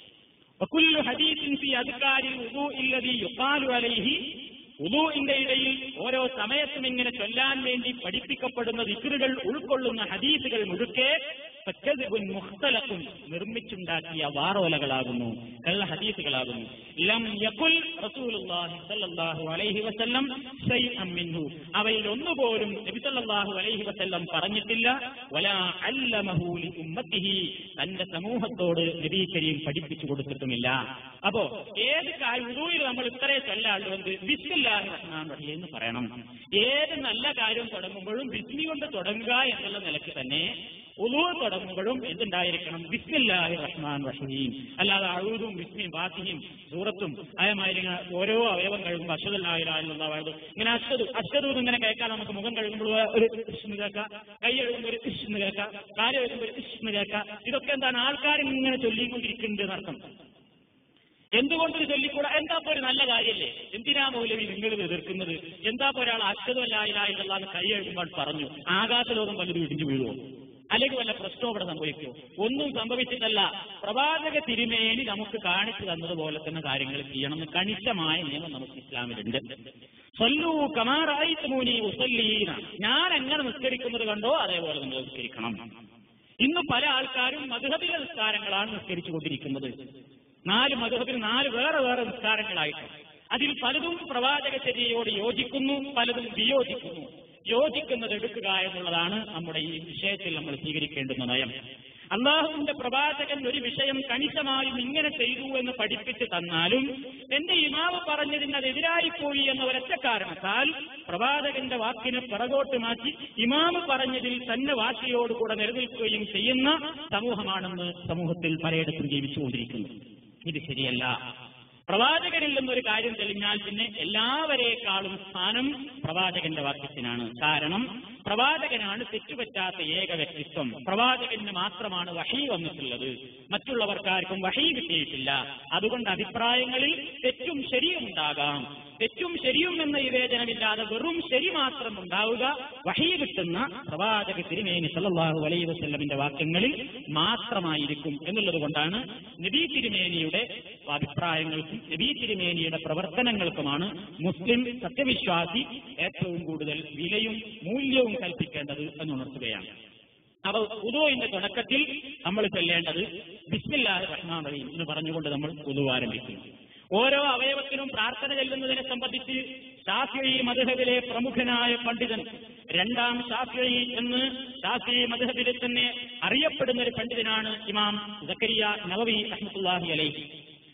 وكل حديث في أذكار الوضوء الذي يقال عليه ഉദൂഇന്റെ ഇടയിൽ ഓരോ സമയത്തും ഇങ്ങനെ ചൊല്ലാൻ വേണ്ടി പഠിപ്പിക്കപ്പെടുന്ന ദിക്റുകൾ ഉൾക്കൊള്ളുന്ന ഹദീസുകൾ മുഴുക്കെ ഫക്കദിബുൻ മുഖ്തലഖുൻ നിർമ്മിച്ചുണ്ടാക്കിയ വാറോലകളാകുന്നു കള്ള ഹദീസുകളാകുന്നു ലം യഖുൽ റസൂലുള്ളാഹി സ്വല്ലല്ലാഹു അലൈഹി വസല്ലം ശൈഅൻ മിൻഹു അവയിൽ ഒന്നുപോലും നബി സല്ലല്ലാഹു അലൈഹി വസല്ലം പറഞ്ഞിട്ടില്ല വലാ അല്ലമഹു ലി ഉമ്മത്തിഹി തന്റെ സമൂഹത്തോട് നബി കരീം പഠിപ്പിച്ചു കൊടുത്തിട്ടുമില്ല അപ്പോ ഏത് ഉദൂയിൽ നമ്മൾ ഇത്രേ ചൊല്ലാളു എന്ത് ബിസ്മില്ലാഹി റഹ്മാൻ റഹീം എന്ന് പറയണം ഏത് നല്ല കാര്യം തുടങ്ങുമ്പോഴും ബിസ്മി കൊണ്ട് തുടങ്ങുക എന്നുള്ള നിലയ്ക്ക് തന്നെ ഉദൂ തുടങ്ങുമ്പോഴും എന്തുണ്ടായിരിക്കണം ബിസ്മില്ലാഹി റഹ്മാൻ റഹീം അല്ലാതെ അഴുതും ബിസ്മിയും ബാക്കിയും സൂറത്തും അതേമാതിരി ഓരോ അവയവം കഴിയുമ്പോൾ അശ്വതല്ലാഹിലുള്ള ഇങ്ങനെ അശ്വതു അശ്വതു ഇങ്ങനെ കേൾക്കാൻ നമുക്ക് മുഖം കഴുകുമ്പോൾ ഒരു ഇഷ്ന്ന് കേൾക്കാം കൈ എഴുതുമ്പോൾ ഒരു ഇഷ്ന്ന് കേൾക്കാം കാല് എഴുതുമ്പോൾ ഒരു ഇഷ്ന്ന് കേൾക്കാം ഇതൊക്കെ എന്താണ് ആൾക്കാർ ഇങ്ങനെ ചൊല്ലിക്കൊണ്ടിരിക്കുന്നുണ്ട് എന്നർത്ഥം എന്തുകൊണ്ട് ഇത് ചൊല്ലിക്കൂടാ എന്താ ഇപ്പൊ ഒരു നല്ല കാര്യമല്ലേ എന്തിനാ മൗലവി നിങ്ങൾ ഇത് എതിർക്കുന്നത് എന്താ ഇപ്പൊ ഒരാൾ അച്ഛതുമല്ലായില്ലാന്ന് കൈ എഴുതുമ്പോൾ പറഞ്ഞു ആകാശ ലോകം വല്ലതും ഇടിഞ്ഞു വീഴുവോ അല്ലെങ്കിൽ വല്ല പ്രശ്നവും ഇവിടെ സംഭവിക്കുമോ ഒന്നും സംഭവിച്ചിട്ടല്ല പ്രവാചക തിരുമേനി നമുക്ക് കാണിച്ചു തന്നതുപോലെ തന്നെ കാര്യങ്ങൾ ചെയ്യണമെന്ന് കണിശമായ നിയമം നമുക്ക് ഇസ്ലാമിലുണ്ട് സല്ലൂ കമാറായി മൂനി ഉസല്ലീന ഞാൻ എങ്ങനെ നിസ്കരിക്കുന്നത് കണ്ടോ അതേപോലെ നിങ്ങൾ നിസ്കരിക്കണം ഇന്ന് പല ആൾക്കാരും മധുഹബിലെ നിസ്കാരങ്ങളാണ് നിസ്കരിച്ചുകൊണ്ടിരിക്കുന്നത് നാല് മധുഹബിൽ നാല് വേറെ വേറെ നിസ്കാരങ്ങളായിട്ട് അതിൽ പലതും പ്രവാചക ചര്യയോട് യോജിക്കുന്നു പലതും വിയോജിക്കുന്നു യോജിക്കുന്നത് എടുക്കുക എന്നുള്ളതാണ് നമ്മുടെ ഈ വിഷയത്തിൽ നമ്മൾ സ്വീകരിക്കേണ്ടുന്ന നയം അള്ളാഹുവിന്റെ പ്രവാചകൻ ഒരു വിഷയം കണിശമായും ഇങ്ങനെ ചെയ്തു എന്ന് പഠിപ്പിച്ചു തന്നാലും എന്റെ ഇമാവ് പറഞ്ഞതിന് അതെതിരായി പോയി എന്ന ഒരൊറ്റ കാരണത്താൽ പ്രവാചകന്റെ വാക്കിനെ പിറകോട്ട് മാറ്റി ഇമാമ് പറഞ്ഞതിൽ തന്നെ വാശിയോടുകൂടെ നിലനിൽക്കുകയും ചെയ്യുന്ന സമൂഹമാണെന്ന് സമൂഹത്തിൽ പലയിടത്തും ജീവിച്ചുകൊണ്ടിരിക്കുന്നു ഇത് ശരിയല്ല പ്രവാചകരിൽ നിന്നൊരു കാര്യം തെളിഞ്ഞാൽ പിന്നെ എല്ലാവരേക്കാളും സ്ഥാനം പ്രവാചകന്റെ വാക്യത്തിനാണ് കാരണം പ്രവാചകനാണ് തെറ്റുപറ്റാത്ത ഏക വ്യക്തിത്വം പ്രവാചകന് മാത്രമാണ് വഹി വന്നിട്ടുള്ളത് മറ്റുള്ളവർക്കാർക്കും വഹി കിട്ടിയിട്ടില്ല അതുകൊണ്ട് അഭിപ്രായങ്ങളിൽ തെറ്റും ശരിയും ഉണ്ടാകാം തെറ്റും ശരിയും എന്ന വിവേചനമില്ലാതെ വെറും ശരി മാത്രം ഉണ്ടാവുക വഹി കിട്ടുന്ന പ്രവാചക തിരുമേനി സല്ലല്ലാഹു അലൈഹി വസല്ലമിന്റെ വാക്യങ്ങളിൽ മാത്രമായിരിക്കും എന്നുള്ളത് കൊണ്ടാണ് നബി തിരുമേനിയുടെ അഭിപ്രായങ്ങൾക്കും നബി തിരുമേനിയുടെ പ്രവർത്തനങ്ങൾക്കുമാണ് മുസ്ലിം സത്യവിശ്വാസി ഏറ്റവും കൂടുതൽ വിലയും മൂല്യവും കൽപ്പിക്കേണ്ടത് എന്നുണർത്തുകയാണ് അപ്പൊ ഉദുവിന്റെ തുടക്കത്തിൽ നമ്മൾ ചെല്ലേണ്ടത് ബിസ്മില്ലാഹി റഹ്മാൻ റഹീം എന്ന് പറഞ്ഞുകൊണ്ട് നമ്മൾ ഉദു ആരംഭിക്കുന്നു ഓരോ അവയവത്തിനും പ്രാർത്ഥന ചെല്ലുന്നതിനെ സംബന്ധിച്ച് ഷാഫിഈ മധുഹബിലെ പ്രമുഖനായ പണ്ഡിതൻ രണ്ടാം ഷാഫിഈ എന്ന് ഷാഫിഈ മധുഹബിലെ തന്നെ അറിയപ്പെടുന്ന ഒരു പണ്ഡിതനാണ് ഇമാം സക്കരിയ നവവി റഹ്മത്തുള്ളാഹി അലൈഹി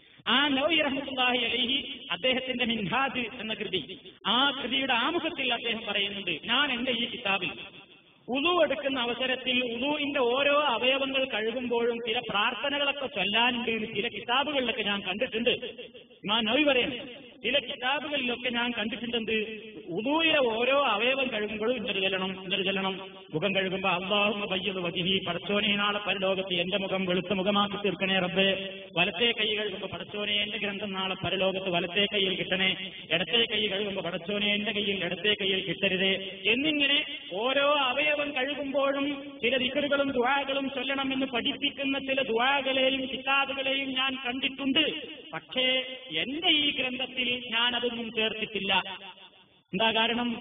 ആ നവി റഹ്മത്തുള്ളാഹി അലൈഹി അദ്ദേഹത്തിന്റെ മിൻഹാജ് എന്ന കൃതി ആ കൃതിയുടെ ആമുഖത്തിൽ അദ്ദേഹം പറയുന്നുണ്ട് ഞാൻ എന്റെ ഈ കിതാബിൽ ഉളു എടുക്കുന്ന അവസരത്തിൽ ഉളുവിന്റെ ഓരോ അവയവങ്ങൾ കഴുകുമ്പോഴും ചില പ്രാർത്ഥനകളൊക്കെ ചൊല്ലാനുണ്ട് എന്ന് ചില കിതാബുകളിലൊക്കെ ഞാൻ കണ്ടിട്ടുണ്ട് ഞാൻ നവി പറയുന്നു ചില കിതാബുകളിലൊക്കെ ഞാൻ കണ്ടിട്ടുണ്ടെന്ത് ഉദൂയിലെ ഓരോ അവയവം കഴുകുമ്പോഴും ഇന്നൊരു ചെല്ലണം ഇന്നൊരു ചെല്ലണം മുഖം കഴുകുമ്പോ അള്ളാഹുമ പയ്യത് വജിഹി പടച്ചോനെ നാളെ പരലോകത്ത് എന്റെ മുഖം വെളുത്ത മുഖമാക്കി തീർക്കണേ റബ്ബേ വലത്തെ കൈ കഴുകുമ്പോ പടച്ചോനെ എന്റെ ഗ്രന്ഥം നാളെ പരലോകത്ത് വലത്തെ കൈയിൽ കിട്ടണേ ഇടത്തെ കൈ കഴുകുമ്പോ പടച്ചോനെ എന്റെ കയ്യിൽ ഇടത്തെ കൈയിൽ കിട്ടരുതേ എന്നിങ്ങനെ ഓരോ അവയവം കഴുകുമ്പോഴും ചില ദിക്കറുകളും ദുവാകളും ചൊല്ലണമെന്ന് പഠിപ്പിക്കുന്ന ചില ദുവാകളെയും കിതാബുകളെയും ഞാൻ കണ്ടിട്ടുണ്ട് പക്ഷേ എന്റെ ഈ ഗ്രന്ഥത്തിൽ ഞാൻ അതൊന്നും ചേർത്തിട്ടില്ല എന്താ കാരണം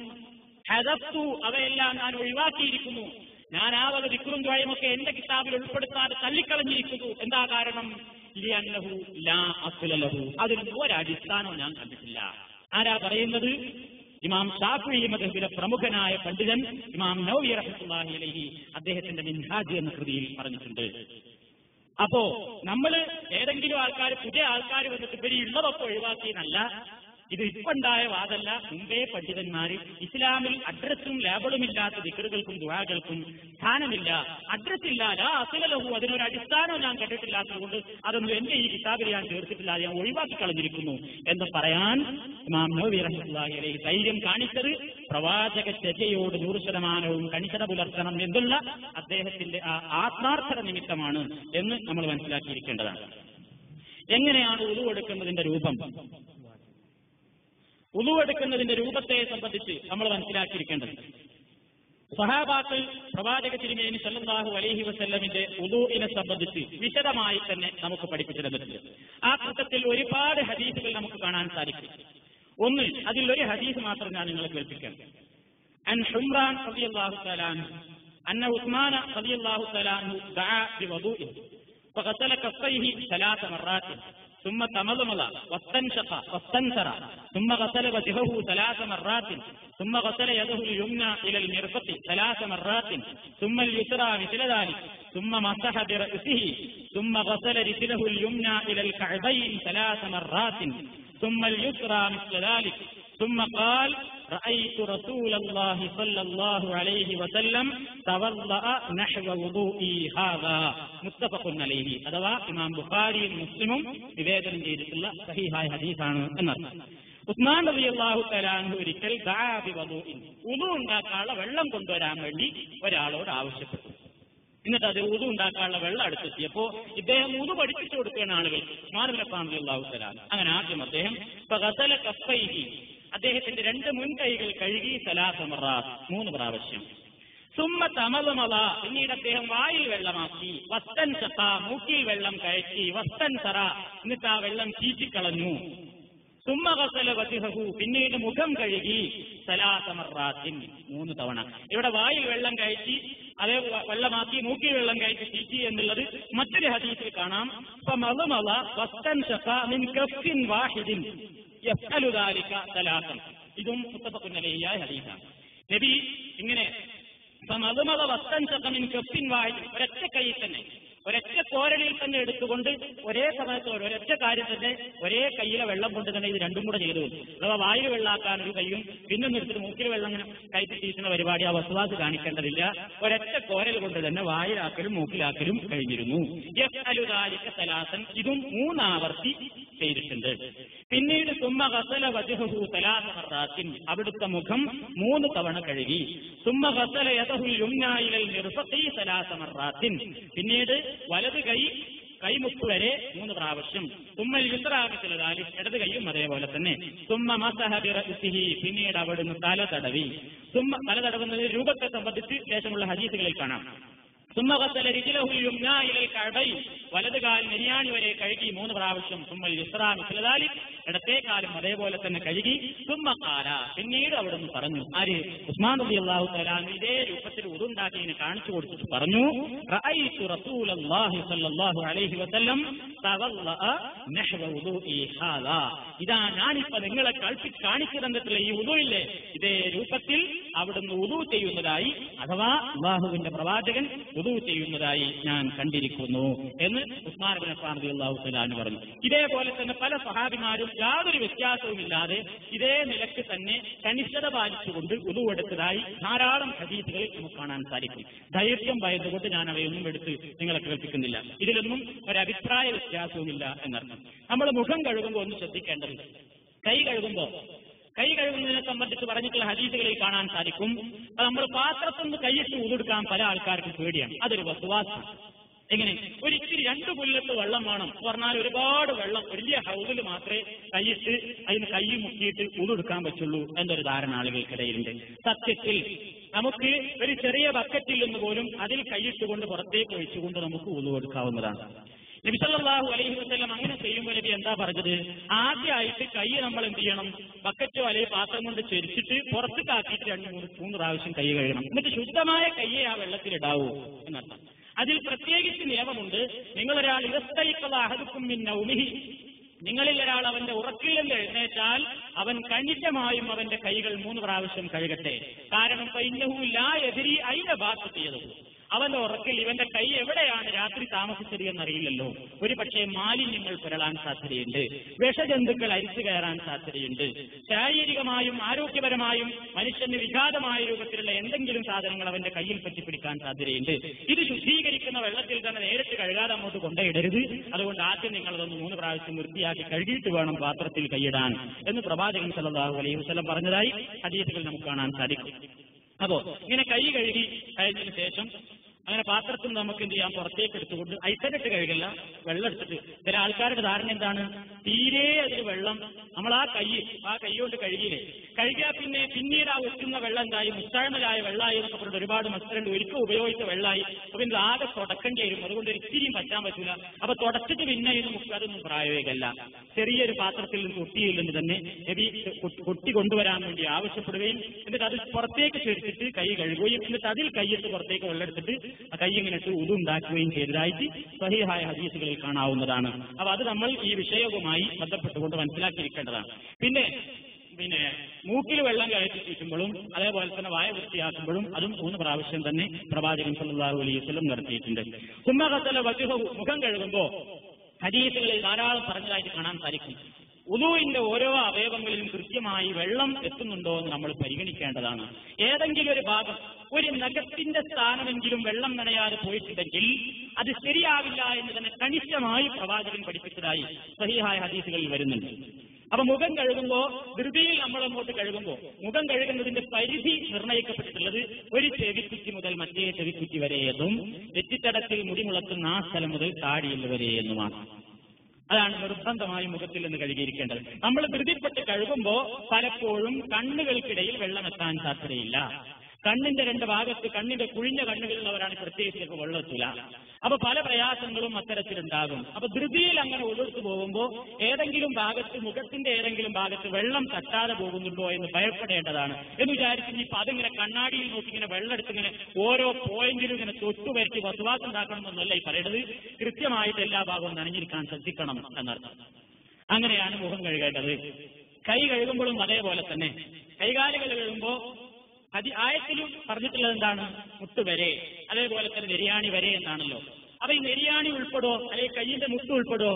ഹദത്തു അവയെല്ലാം ഞാൻ ഒഴിവാക്കിയിരിക്കുന്നു ഞാൻ ആ വക ദിക്കുറും ദ്വയമൊക്കെ എന്റെ കിതാബിൽ ഉൾപ്പെടുത്താതെ തള്ളിക്കളഞ്ഞിരിക്കുന്നു എന്താ കാരണം ലിയന്നഹു ലാ അസ്ലലഹു അതിന് ഒരടിസ്ഥാനവും ഞാൻ കണ്ടിട്ടില്ല ആരാ പറയുന്നത് ഇമാം ഷാഫി മദഹബിലെ പ്രമുഖനായ പണ്ഡിതൻ ഇമാം നൗവി റഹ്മത്തുള്ളാഹി അലൈഹി അദ്ദേഹത്തിന്റെ മിൻഹാജ് എന്ന കൃതിയിൽ പറഞ്ഞിട്ടുണ്ട് അപ്പോ നമ്മൾ ഏതെങ്കിലും ആൾക്കാർ പുതിയ ആൾക്കാർ വന്നിട്ട് ഇവര് ഉള്ളതൊക്കെ ഒഴിവാക്കിയെന്നല്ല ഇത് ഇപ്പുണ്ടായ വാദല്ല മുമ്പേ പണ്ഡിതന്മാര് ഇസ്ലാമിൽ അഡ്രസ്സും ലേബിളും ഇല്ലാത്ത ദിക്കറുകൾക്കും ദുഴകൾക്കും സ്ഥാനമില്ല അഡ്രസ് ഇല്ല ലാ അസുലഹു അതിനൊരു അടിസ്ഥാനം ഞാൻ കണ്ടിട്ടില്ലാത്തതുകൊണ്ട് അതൊന്നും എന്റെ ഈ കിതാബിൽ ഞാൻ ചേർത്തിട്ടില്ല ഞാൻ ഒഴിവാക്കി കളഞ്ഞിരിക്കുന്നു എന്ന് പറയാൻ ഇമാം നബി റഹ്മത്തുള്ളാഹി അലൈഹി ധൈര്യം കാണിച്ചത് പ്രവാചക ചര്യയോട് നൂറ് ശതമാനവും കണിശത പുലർത്തണം എന്നുള്ള അദ്ദേഹത്തിന്റെ ആ ആത്മാർത്ഥത നിമിത്തമാണ് എന്ന് നമ്മൾ മനസ്സിലാക്കിയിരിക്കേണ്ടതാണ് എങ്ങനെയാണ് ഉളുവെടുക്കുന്നതിന്റെ രൂപം ഉളുവെടുക്കുന്നതിന്റെ രൂപത്തെ സംബന്ധിച്ച് നമ്മൾ മനസ്സിലാക്കിയിരിക്കേണ്ടത് സഹാബാക്കൾ പ്രവാചക തിരുമേനി സല്ലല്ലാഹു അലൈഹി വസല്ലമിന്റെ ഉദൂഇനെ സംബന്ധിച്ച് വിശദമായി തന്നെ നമുക്ക് പഠിപ്പിച്ചു തന്നിട്ടുണ്ട് ആ കൂട്ടത്തിൽ ഒരുപാട് ഹദീസുകൾ നമുക്ക് കാണാൻ സാധിക്കും ഒന്ന് അതിൽ ഒരു ഹദീസ് മാത്രം ഞാൻ നിങ്ങളെ കേൾപ്പിക്കാം അൻ ഹുംറാൻ റളിയല്ലാഹു തആല അൻഹു അന്ന ഉസ്മാൻ റളിയല്ലാഹു തആല അൻഹു ദഅ ബിവദൂഇ فغسل كفيه ثلاث مرات ثم تمضمض واستنشق واستنثر ثم غسل وجهه ثلاث مرات ثم غسل يده اليمنى الى المرفق ثلاث مرات ثم اليسرى مثل ذلك ثم مسح برأسه ثم غسل رجله اليمنى الى الكعبين ثلاث مرات ثم اليسرى مثل ذلك ثم قال رأيت رسول الله صلى الله عليه وسلم توضأ نحو وضوئي هذا متفق عليه അഥവാ ഇമാം ബുഖാരിയും മുസ്ലിമും നിവേദനം ചെയ്തിട്ടുള്ള സഹിഹായ ഹദീസാണ് എന്നർത്ഥം ഉസ്മാൻ നബി അള്ളാഹു തലാൻഹു ഒരിക്കൽ ദാബി വധുവിൻ ഉദു ഉണ്ടാക്കാനുള്ള വെള്ളം കൊണ്ടുവരാൻ വേണ്ടി ഒരാളോട് ആവശ്യപ്പെട്ടു എന്നിട്ട് അത് ഉതു ഉണ്ടാക്കാനുള്ള വെള്ളം അടുത്തെത്തിയപ്പോ ഇദ്ദേഹം ഉതു പഠിപ്പിച്ചു കൊടുക്കുകയാണ് ആളുകൾ ഉസ്മാൻ അള്ളാഹു തലാൻ അങ്ങനെ ആദ്യം അദ്ദേഹം ഫഗസല കഫൈഹി അദ്ദേഹത്തിന്റെ രണ്ട് മുൻകൈകൾ കഴുകി സലാസമറ മൂന്ന് പ്രാവശ്യം സുമ്മ തമതമത പിന്നീട് അദ്ദേഹം വായിൽ വെള്ളമാക്കി വസ്തൻ ചത്ത മൂക്കിൽ വെള്ളം കയറ്റി വസ്തൻ തറ എന്നിട്ട് ആ വെള്ളം ചീറ്റിക്കളഞ്ഞു സുമ്മ കസല വസിഹു പിന്നീട് മുഖം കഴുകി സലാസമറാത്തിൻ മൂന്ന് തവണ ഇവിടെ വായിൽ വെള്ളം കയറ്റി അതേ വെള്ളമാക്കി മൂക്കിൽ വെള്ളം കയറ്റി ചീറ്റി എന്നുള്ളത് മറ്റൊരു ഹദീസിൽ കാണാം ഫമളമള വസ്തൻ ചത്ത മിൻ കഫിൻ വാഹിദിൻ യഫ്അലു ദാലിക സലാസം ഇതും മുത്തഫഖുൻ അലൈഹിയായ ഹദീസാണ് നബി ഇങ്ങനെ സമതുമത വസ്തൻ ചക്കമിൻ കെപ്പിൻ വായി ഒരൊറ്റ കൈയിൽ തന്നെ ഒരൊറ്റ കോരലിൽ തന്നെ എടുത്തുകൊണ്ട് ഒരേ സമയത്ത് ഒരൊറ്റ കാര്യം തന്നെ ഒരേ കയ്യിലെ വെള്ളം കൊണ്ട് തന്നെ ഇത് രണ്ടും കൂടെ ചെയ്തു അഥവാ വായിൽ വെള്ളാക്കാൻ ഒരു കൈയും പിന്നെ എടുത്തിട്ട് മൂക്കിൽ വെള്ളം ഇങ്ങനെ കയറ്റി തീറ്റുന്ന പരിപാടി ആ വസ്തുവാസ് കാണിക്കേണ്ടതില്ല ഒരൊറ്റ കോരൽ കൊണ്ട് തന്നെ വായിലാക്കലും മൂക്കിലാക്കലും കഴിഞ്ഞിരുന്നു യഫ്അലുദാലിക സലാസൻ ഇതും മൂന്നാവർത്തി ചെയ്തിട്ടുണ്ട് പിന്നീട് സുമ്മ ഗസല വജഹു സലാസമറാത്തിൻ അവിടുത്തെ മുഖം മൂന്ന് തവണ കഴുകി സുമ്മ ഗസല യദഹുൽ യുംനായിലൽ മിർഫഖി സലാസമറാത്തിൻ പിന്നീട് വലത് കൈ കൈമുപ്പ് വരെ മൂന്ന് പ്രാവശ്യം തുമ്മൽ യുസ്രാകത്തിലാലി ഇടത് കൈയും അതേപോലെ തന്നെ തുമ്മ മസഹബിറഹി പിന്നീട് അവിടുന്ന് തല തടവി തുമ്മ തല തടവുന്നത് രൂപത്തെ സംബന്ധിച്ച് ശേഷമുള്ള ഹദീസുകളിൽ കാണാം സുമ്മകത്തല രിജിലഹുല്യുംനായിലൽ കടൈ വലത് കാൽ നെരിയാണി വരെ കഴുകി മൂന്ന് പ്രാവശ്യം തുമ്മൽ ഇസ്രാം ഇസ്ലാലി ഇടത്തെ കാലം അതേപോലെ തന്നെ കഴുകി തുമ്മക്കാല പിന്നീട് അവിടുന്ന് പറഞ്ഞു ആര് ഉസ്മാൻ നബി അള്ളാഹു തലാൻ ഇതേ രൂപത്തിൽ ഉറുണ്ടാക്കി ഇങ്ങനെ കാണിച്ചു കൊടുത്തിട്ട് പറഞ്ഞു റഅയ്തു റസൂലല്ലാഹി സ്വല്ലല്ലാഹു അലൈഹി വസല്ലം തവല്ലഅ നഹ്വ വുദൂഇ ഹാദാ ഇതാ ഞാനിപ്പോ നിങ്ങളെ കളിപ്പി കാണിച്ചു തന്നിട്ടുള്ള ഈ ഉദുവില്ലേ ഇതേ രൂപത്തിൽ അവിടുന്ന് ഉദു ചെയ്യുന്നതായി അഥവാ അള്ളാഹുവിന്റെ പ്രവാചകൻ ഉദു ചെയ്യുന്നതായി ഞാൻ കണ്ടിരിക്കുന്നു എന്ന് ഉസ്മാൻ ബിൻ അഫ്ഫാൻ റളിയല്ലാഹു തആല പറഞ്ഞു ഇതേപോലെ തന്നെ പല സഹാബിമാരും യാതൊരു വ്യത്യാസവുമില്ലാതെ ഇതേ നിലക്ക് തന്നെ കണിശത പാലിച്ചുകൊണ്ട് ഉതുവെടുത്തതായി ധാരാളം ഹദീസുകളിൽ നമുക്ക് കാണാൻ സാധിക്കും ദൈർഘ്യം ഭയന്നുകൊണ്ട് ഞാൻ അവയൊന്നും എടുത്ത് നിങ്ങളെ കേൾപ്പിക്കുന്നില്ല ഇതിലൊന്നും ഒരു അഭിപ്രായ വ്യത്യാസവുമില്ല എന്നർത്ഥം നമ്മൾ മുഖം കഴുകുമ്പോൾ ഒന്ന് ശ്രദ്ധിക്കേണ്ടത് കൈ കഴുകുമ്പോൾ കൈ കഴുകുന്നതിനെ സംബന്ധിച്ച് പറഞ്ഞിട്ടുള്ള ഹദീസുകളിൽ കാണാൻ സാധിക്കും അത് നമ്മൾ പാത്രത്തിൽ നിന്ന് കൈയിട്ട് ഊതെടുക്കാൻ പല ആൾക്കാർക്കും പേടിയാണ് അതൊരു വസുവാസം എങ്ങനെ ഒരിച്ചിരി രണ്ട് പുല്ലത്ത് വെള്ളം വേണം എന്ന് പറഞ്ഞാൽ ഒരുപാട് വെള്ളം വലിയ ഹൗസിൽ മാത്രമേ കൈയിട്ട് അതിന് കൈ മുക്കിയിട്ട് ഉതെടുക്കാൻ പറ്റുള്ളൂ എന്നൊരു ധാരണ ആളുകൾക്കിടയിലുണ്ട് സത്യത്തിൽ നമുക്ക് ഒരു ചെറിയ ബക്കറ്റിൽ നിന്ന് പോലും അതിൽ കൈയിട്ടുകൊണ്ട് പുറത്തേക്ക് ഒഴിച്ചുകൊണ്ട് നമുക്ക് ഉതെടുക്കാവുന്നതാണ് നബിസല്ലാഹു അലൈഹി വസ്ലം അങ്ങനെ ചെയ്യുമ്പോൾ നബി എന്താ പറഞ്ഞത് ആദ്യമായിട്ട് കൈ നമ്മൾ എന്ത് ചെയ്യണം ബക്കറ്റോ അല്ലെങ്കിൽ പാത്രം കൊണ്ട് ചെരിച്ചിട്ട് പുറത്ത് കാക്കിയിട്ട് രണ്ട് മൂന്ന് മൂന്ന് പ്രാവശ്യം കൈ കഴുകണം എന്നിട്ട് ശുദ്ധമായ കൈയെ ആ വെള്ളത്തിൽ ഇടാവൂ എന്നർത്ഥം അതിൽ പ്രത്യേകിച്ച് നിയമമുണ്ട് നിങ്ങളൊരാൾ ഇരസ്തൈക്കള അഹദുക്കും മിന്നൗമിഹി നിങ്ങളിൽ ഒരാൾ അവന്റെ ഉറക്കിൽ നിന്ന് എഴുന്നേറ്റാൽ അവൻ കണിശമായും അവന്റെ കൈകൾ മൂന്ന് പ്രാവശ്യം കഴുകട്ടെ കാരണം പൈന്യഹുല എതിരി അതിന്റെ ഭാഗത്ത് ചെയ്തത് അവന്റെ ഉറക്കിൽ ഇവന്റെ കൈ എവിടെയാണ് രാത്രി താമസിച്ചത് എന്നറിയില്ലല്ലോ ഒരു പക്ഷേ മാലിന്യങ്ങൾ പുരളാൻ സാധ്യതയുണ്ട് വിഷജന്തുക്കൾ അരിച്ചു കയറാൻ സാധ്യതയുണ്ട് ശാരീരികമായും ആരോഗ്യപരമായും മനുഷ്യന് വിഘാതമായ രൂപത്തിലുള്ള എന്തെങ്കിലും സാധനങ്ങൾ അവന്റെ കയ്യിൽ പറ്റിപ്പിടിക്കാൻ സാധ്യതയുണ്ട് ഇത് ശുദ്ധീകരിക്കുന്ന വെള്ളത്തിൽ തന്നെ നേരിട്ട് കഴുകാതെ അങ്ങോട്ട് കൊണ്ടുപോയിടരുത് അതുകൊണ്ട് ആദ്യം നിങ്ങൾ അതൊന്ന് മൂന്ന് പ്രാവശ്യം വൃത്തിയാക്കി കഴുകിയിട്ട് വേണം പാത്രത്തിൽ കൈയിടാൻ എന്ന് പ്രവാചകൻ സല്ലല്ലാഹു അലൈഹി വസല്ലം പറഞ്ഞതായി ഹദീസുകൾ നമുക്ക് കാണാൻ സാധിക്കും അപ്പോ ഇങ്ങനെ കൈ കഴുകി കഴിഞ്ഞതിന് ശേഷം അങ്ങനെ പാത്രത്തിൽ നിന്ന് നമുക്ക് എന്ത് ചെയ്യാം പുറത്തേക്ക് എടുത്തുകൊണ്ട് ഐസനിട്ട് കഴുകില്ല വെള്ളം എടുത്തിട്ട് ചില ആൾക്കാരുടെ ധാരണ എന്താണ് തീരെ അതിൽ വെള്ളം നമ്മൾ ആ കൈ ആ കൈ കൊണ്ട് കഴുകിയില്ലേ കഴുകിയാൽ പിന്നെ പിന്നീട് ആ ഒറ്റുന്ന വെള്ളം എന്തായി മുത്താഴ്മലായ വെള്ളമായി എന്നൊക്കെ പറഞ്ഞിട്ട് ഒരുപാട് മത്സരമുണ്ട് ഒരിക്കൽ ഉപയോഗിച്ച വെള്ളമായി അപ്പൊ ഇത് ആകെ തുടക്കേണ്ടി വരും അതുകൊണ്ട് ഒരു ഇത്തിരിയും പറ്റാൻ പറ്റില്ല അപ്പൊ തുടച്ചിട്ട് പിന്നെ ഇത് മുക്കുക അതൊന്നും പ്രായോഗികമല്ല ചെറിയൊരു പാത്രത്തിൽ നിന്ന് തൊട്ടിയിൽ നിന്ന് തന്നെ നബി കൊ- കൊട്ടി കൊണ്ടുവരാൻ വേണ്ടി ആവശ്യപ്പെടുകയും എന്നിട്ട് അത് പുറത്തേക്ക് ചേർത്തിട്ട് കൈ കഴുകുകയും എന്നിട്ട് അതിൽ കൈയിട്ട് പുറത്തേക്ക് വെള്ളമെടുത്തിട്ട് ആ കൈ ഇങ്ങനെ ഇട്ട് ഉതുണ്ടാക്കുകയും ചെയ്തതായിട്ട് സഹിഹായ ഹദീസുകളിൽ കാണാവുന്നതാണ് അപ്പൊ അത് നമ്മൾ ഈ വിഷയവുമായി ബന്ധപ്പെട്ടുകൊണ്ട് മനസ്സിലാക്കിയിരിക്കേണ്ടതാണ് പിന്നെ പിന്നെ മൂക്കിൽ വെള്ളം കയറ്റി ചുറ്റുമ്പോഴും അതേപോലെ തന്നെ വായ വൃത്തിയാക്കുമ്പോഴും അതും മൂന്ന് പ്രാവശ്യം തന്നെ പ്രവാചകൻ സല്ലല്ലാഹു അലൈഹി വസല്ലം നടത്തിയിട്ടുണ്ട് സുമ്മകത്തല വജുഹു മുഖം കഴുകുമ്പോ ഹദീസുകളിൽ ധാരാളം പറഞ്ഞതായിട്ട് കാണാൻ സാധിക്കും ഉദുവിന്റെ ഓരോ അവയവങ്ങളിലും കൃത്യമായി വെള്ളം എത്തുന്നുണ്ടോ എന്ന് നമ്മൾ പരിഗണിക്കേണ്ടതാണ് ഏതെങ്കിലും ഒരു ഭാഗം ഒരു നഖത്തിന്റെ സ്ഥാനമെങ്കിലും വെള്ളം നനയാതെ പോയിട്ടുണ്ടെങ്കിൽ അത് ശരിയാവില്ല എന്ന് തന്നെ കണിശമായി പ്രവാചകൻ പഠിപ്പിച്ചതായി സഹിഹായ ഹദീസുകളിൽ വരുന്നുണ്ട് അപ്പൊ മുഖം കഴുകുമ്പോ ധൃതിയിൽ നമ്മൾ അങ്ങോട്ട് കഴുകുമ്പോ മുഖം കഴുകുന്നതിന്റെ പരിധി നിർണ്ണയിക്കപ്പെട്ടിട്ടുള്ളത് ഒരു ചെവിക്കുറ്റി മുതൽ മറ്റേ ചെവിക്കുറ്റി വരെ എന്നും നെറ്റിത്തടത്തിൽ മുടി മുളക്കുന്ന ആ സ്ഥലം മുതൽ താടിയിൽ വരെ എന്നുമാണ് അതാണ് നിർബന്ധമായും മുഖത്തിൽ നിന്ന് കഴുകിയിരിക്കേണ്ടത് നമ്മൾ ധൃതിപ്പെട്ട് കഴുകുമ്പോ പലപ്പോഴും കണ്ണുകൾക്കിടയിൽ വെള്ളം എത്താൻ സാധ്യതയില്ല കണ്ണിന്റെ രണ്ട് ഭാഗത്ത് കണ്ണിന്റെ കുഴിഞ്ഞ കണ്ണുകളുള്ളവരാണ് പ്രത്യേകിച്ച് ചിലപ്പോൾ വെള്ളം എത്തില്ല അപ്പൊ പല പ്രയാസങ്ങളും അത്തരത്തിലുണ്ടാകും അപ്പൊ ധൃതിയിൽ അങ്ങനെ ഒഴുത്തു പോകുമ്പോൾ ഏതെങ്കിലും ഭാഗത്ത് മുഖത്തിന്റെ ഏതെങ്കിലും ഭാഗത്ത് വെള്ളം തട്ടാതെ പോകുന്നുണ്ടോ എന്ന് ഭയപ്പെടേണ്ടതാണ് എന്ന് വിചാരിച്ച് ഇനിയിപ്പോ അതിങ്ങനെ കണ്ണാടിയിൽ നോക്കി ഇങ്ങനെ വെള്ളം എടുത്ത് ഇങ്ങനെ ഓരോ പോയിന്റിലും ഇങ്ങനെ തൊട്ടു വരുത്തി വസുവാസം ഉണ്ടാക്കണം എന്നല്ല ഈ പറയുന്നത് കൃത്യമായിട്ട് എല്ലാ ഭാഗവും നനഞ്ഞിരിക്കാൻ ശ്രദ്ധിക്കണം എന്നർത്ഥം അങ്ങനെയാണ് മുഖം കഴുകേണ്ടത് കൈ കഴുകുമ്പോഴും അതേപോലെ തന്നെ കൈകാലുകൾ കഴുകുമ്പോ അതി ആയത്തിലും പറഞ്ഞിട്ടുള്ളത് എന്താണ് മുട്ട് വരെ അതേപോലെ തന്നെ നെരിയാണി വരെ എന്നാണല്ലോ അപ്പൊ ഈ നെരിയാണി ഉൾപ്പെടോ അല്ലെങ്കിൽ കയ്യിന്റെ മുട്ട് ഉൾപ്പെടോ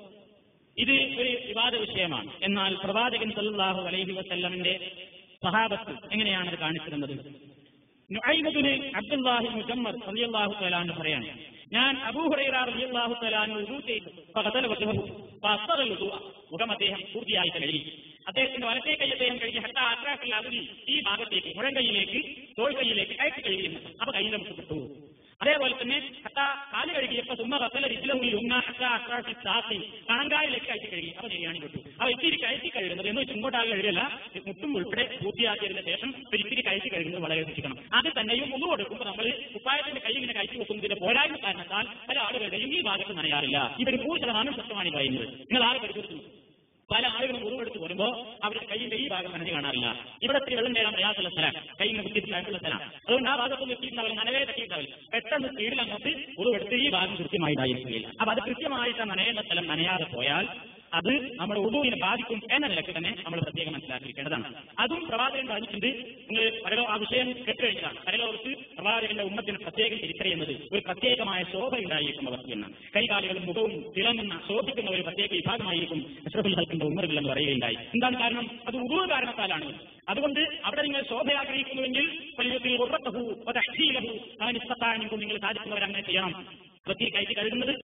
ഇത് ഒരു വിവാദ വിഷയമാണ് എന്നാൽ പ്രവാചകൻ സല്ലല്ലാഹു അലൈഹി വസല്ലമിന്റെ സഹാബത്ത് എങ്ങനെയാണ് അത് കാണിച്ചിരുന്നത് നുഐമബിന് അബ്ദുല്ലാഹി മുജമ്മർ റളിയല്ലാഹു തആല എന്ന് പറയാണ് ഞാൻ അബൂഹുറൈറ റളിയല്ലാഹു തആല അൻഹു വുദൂ ചെയ്തു ഫഖതല വജ്ഹഹു ഫഅസ്റ വുദൂ മുഖം അദ്ദേഹം പൂർത്തിയായി കഴുകി അദ്ദേഹത്തിന്റെ വലത്തേ കൈ അദ്ദേഹം കഴുകി ഹത്ത അത്രാഫിൽ അവധി ഈ ഭാഗത്തേക്ക് മുഴങ്കൈയിലേക്ക് തോൾ കൈയിലേക്ക് അയച്ചു കഴുകിയിരുന്നു അപ്പൊ കയ്യിലെ മുട്ടപ്പെട്ടു അതേപോലെ തന്നെ ഹത്ത കാല് കഴുകിയപ്പോ സുമ്മ കത്തല രിജിലഹുൽ ഉന്ന ഹത്ത അത്രാഫി സാത്തി കണങ്കാലിലേക്ക് അയച്ചു കഴുകി അപ്പൊ ശരിയാണ് കിട്ടു അപ്പൊ ഇത്തിരി കയറ്റി കഴുകുന്നത് എന്ന് വെച്ച് ഇങ്ങോട്ടാകെ കഴുകല്ല മുട്ടും ഉൾപ്പെടെ പൂർത്തിയാക്കിയതിന് ശേഷം ഒരു ഇത്തിരി കയറ്റി കഴുകുന്നത് വളരെ ശ്രദ്ധിക്കണം അത് തന്നെയും ഒന്ന് കൊടുക്കുമ്പോൾ നമ്മൾ കുപ്പായത്തിന്റെ കൈ ഇങ്ങനെ കയറ്റി വെക്കുന്നതിന്റെ പോരായ്മ കാരണത്താൽ പല ആളുകളുടെയും ഈ ഭാഗത്ത് നനയാറില്ല ഇവർ നൂറ് ശതമാനം സത്യമാണ് ഈ പറയുന്നത് നിങ്ങൾ ആരെ പരിശോധിച്ചു പല ആളുകളും ഉരുവെടുത്ത് വരുമ്പോൾ അവരുടെ കൈയിന്റെ ഈ ഭാഗം നനഞ്ഞ് കാണാറില്ല ഇവിടെ ഇത്തിരി വെള്ളം നേടാൻ പ്രയാസമുള്ള സ്ഥലം കൈ ഇങ്ങനെ കുത്തിയിട്ടുള്ള സ്ഥലം അതുകൊണ്ട് ആ ഭാഗത്തൊന്നും എത്തിയിട്ടുണ്ടാവില്ല നനവേ തട്ടിയിട്ടുണ്ടാവില്ല പെട്ടെന്ന് സ്പീഡിൽ അങ്ങോട്ട് ഉരുവെടുത്ത് ഈ ഭാഗം കൃത്യമായിട്ടായിരിക്കില്ല അപ്പൊ അത് കൃത്യമായിട്ട് ആ നനയേണ്ട സ്ഥലം നനയാതെ പോയാൽ അത് നമ്മുടെ ഉദുവിനെ ബാധിക്കും എന്ന നിലയ്ക്ക് തന്നെ നമ്മൾ പ്രത്യേകം മനസ്സിലാക്കിയിരിക്കേണ്ടതാണ് അതും പ്രവാചകൻ പറഞ്ഞിട്ടുണ്ട് നിങ്ങൾ പരലോ ആ വിഷയം കേട്ടുകഴിഞ്ഞതാണ് പരലോകത്ത് പ്രവാചകന്റെ ഉമ്മത്തിന് പ്രത്യേകം തിരിച്ചറിയുന്നത് ഒരു പ്രത്യേകമായ ശോഭ ഉണ്ടായിരിക്കും അവർക്ക് എന്നാണ് കൈകാലുകളും മുഖവും തിളങ്ങുന്ന ശോഭിക്കുന്ന ഒരു പ്രത്യേക വിഭാഗമായിരിക്കും അഷ്റഫുൽ ഹൽക്കിന്റെ ഉമ്മറിൽ എന്ന് പറയുകയുണ്ടായി എന്താണ് കാരണം അത് ഉദു കാരണത്താലാണ് അതുകൊണ്ട് അവിടെ നിങ്ങൾ ശോഭ ആഗ്രഹിക്കുന്നുവെങ്കിൽ വലിയത്തിൽ ഉറപ്പഹു അവൻ ഇസ്തത്താനും നിങ്ങൾ സാധിക്കുന്നവർ അങ്ങനെ ചെയ്യണം പ്രത്യേക കൈക്ക് കഴുകുന്നത്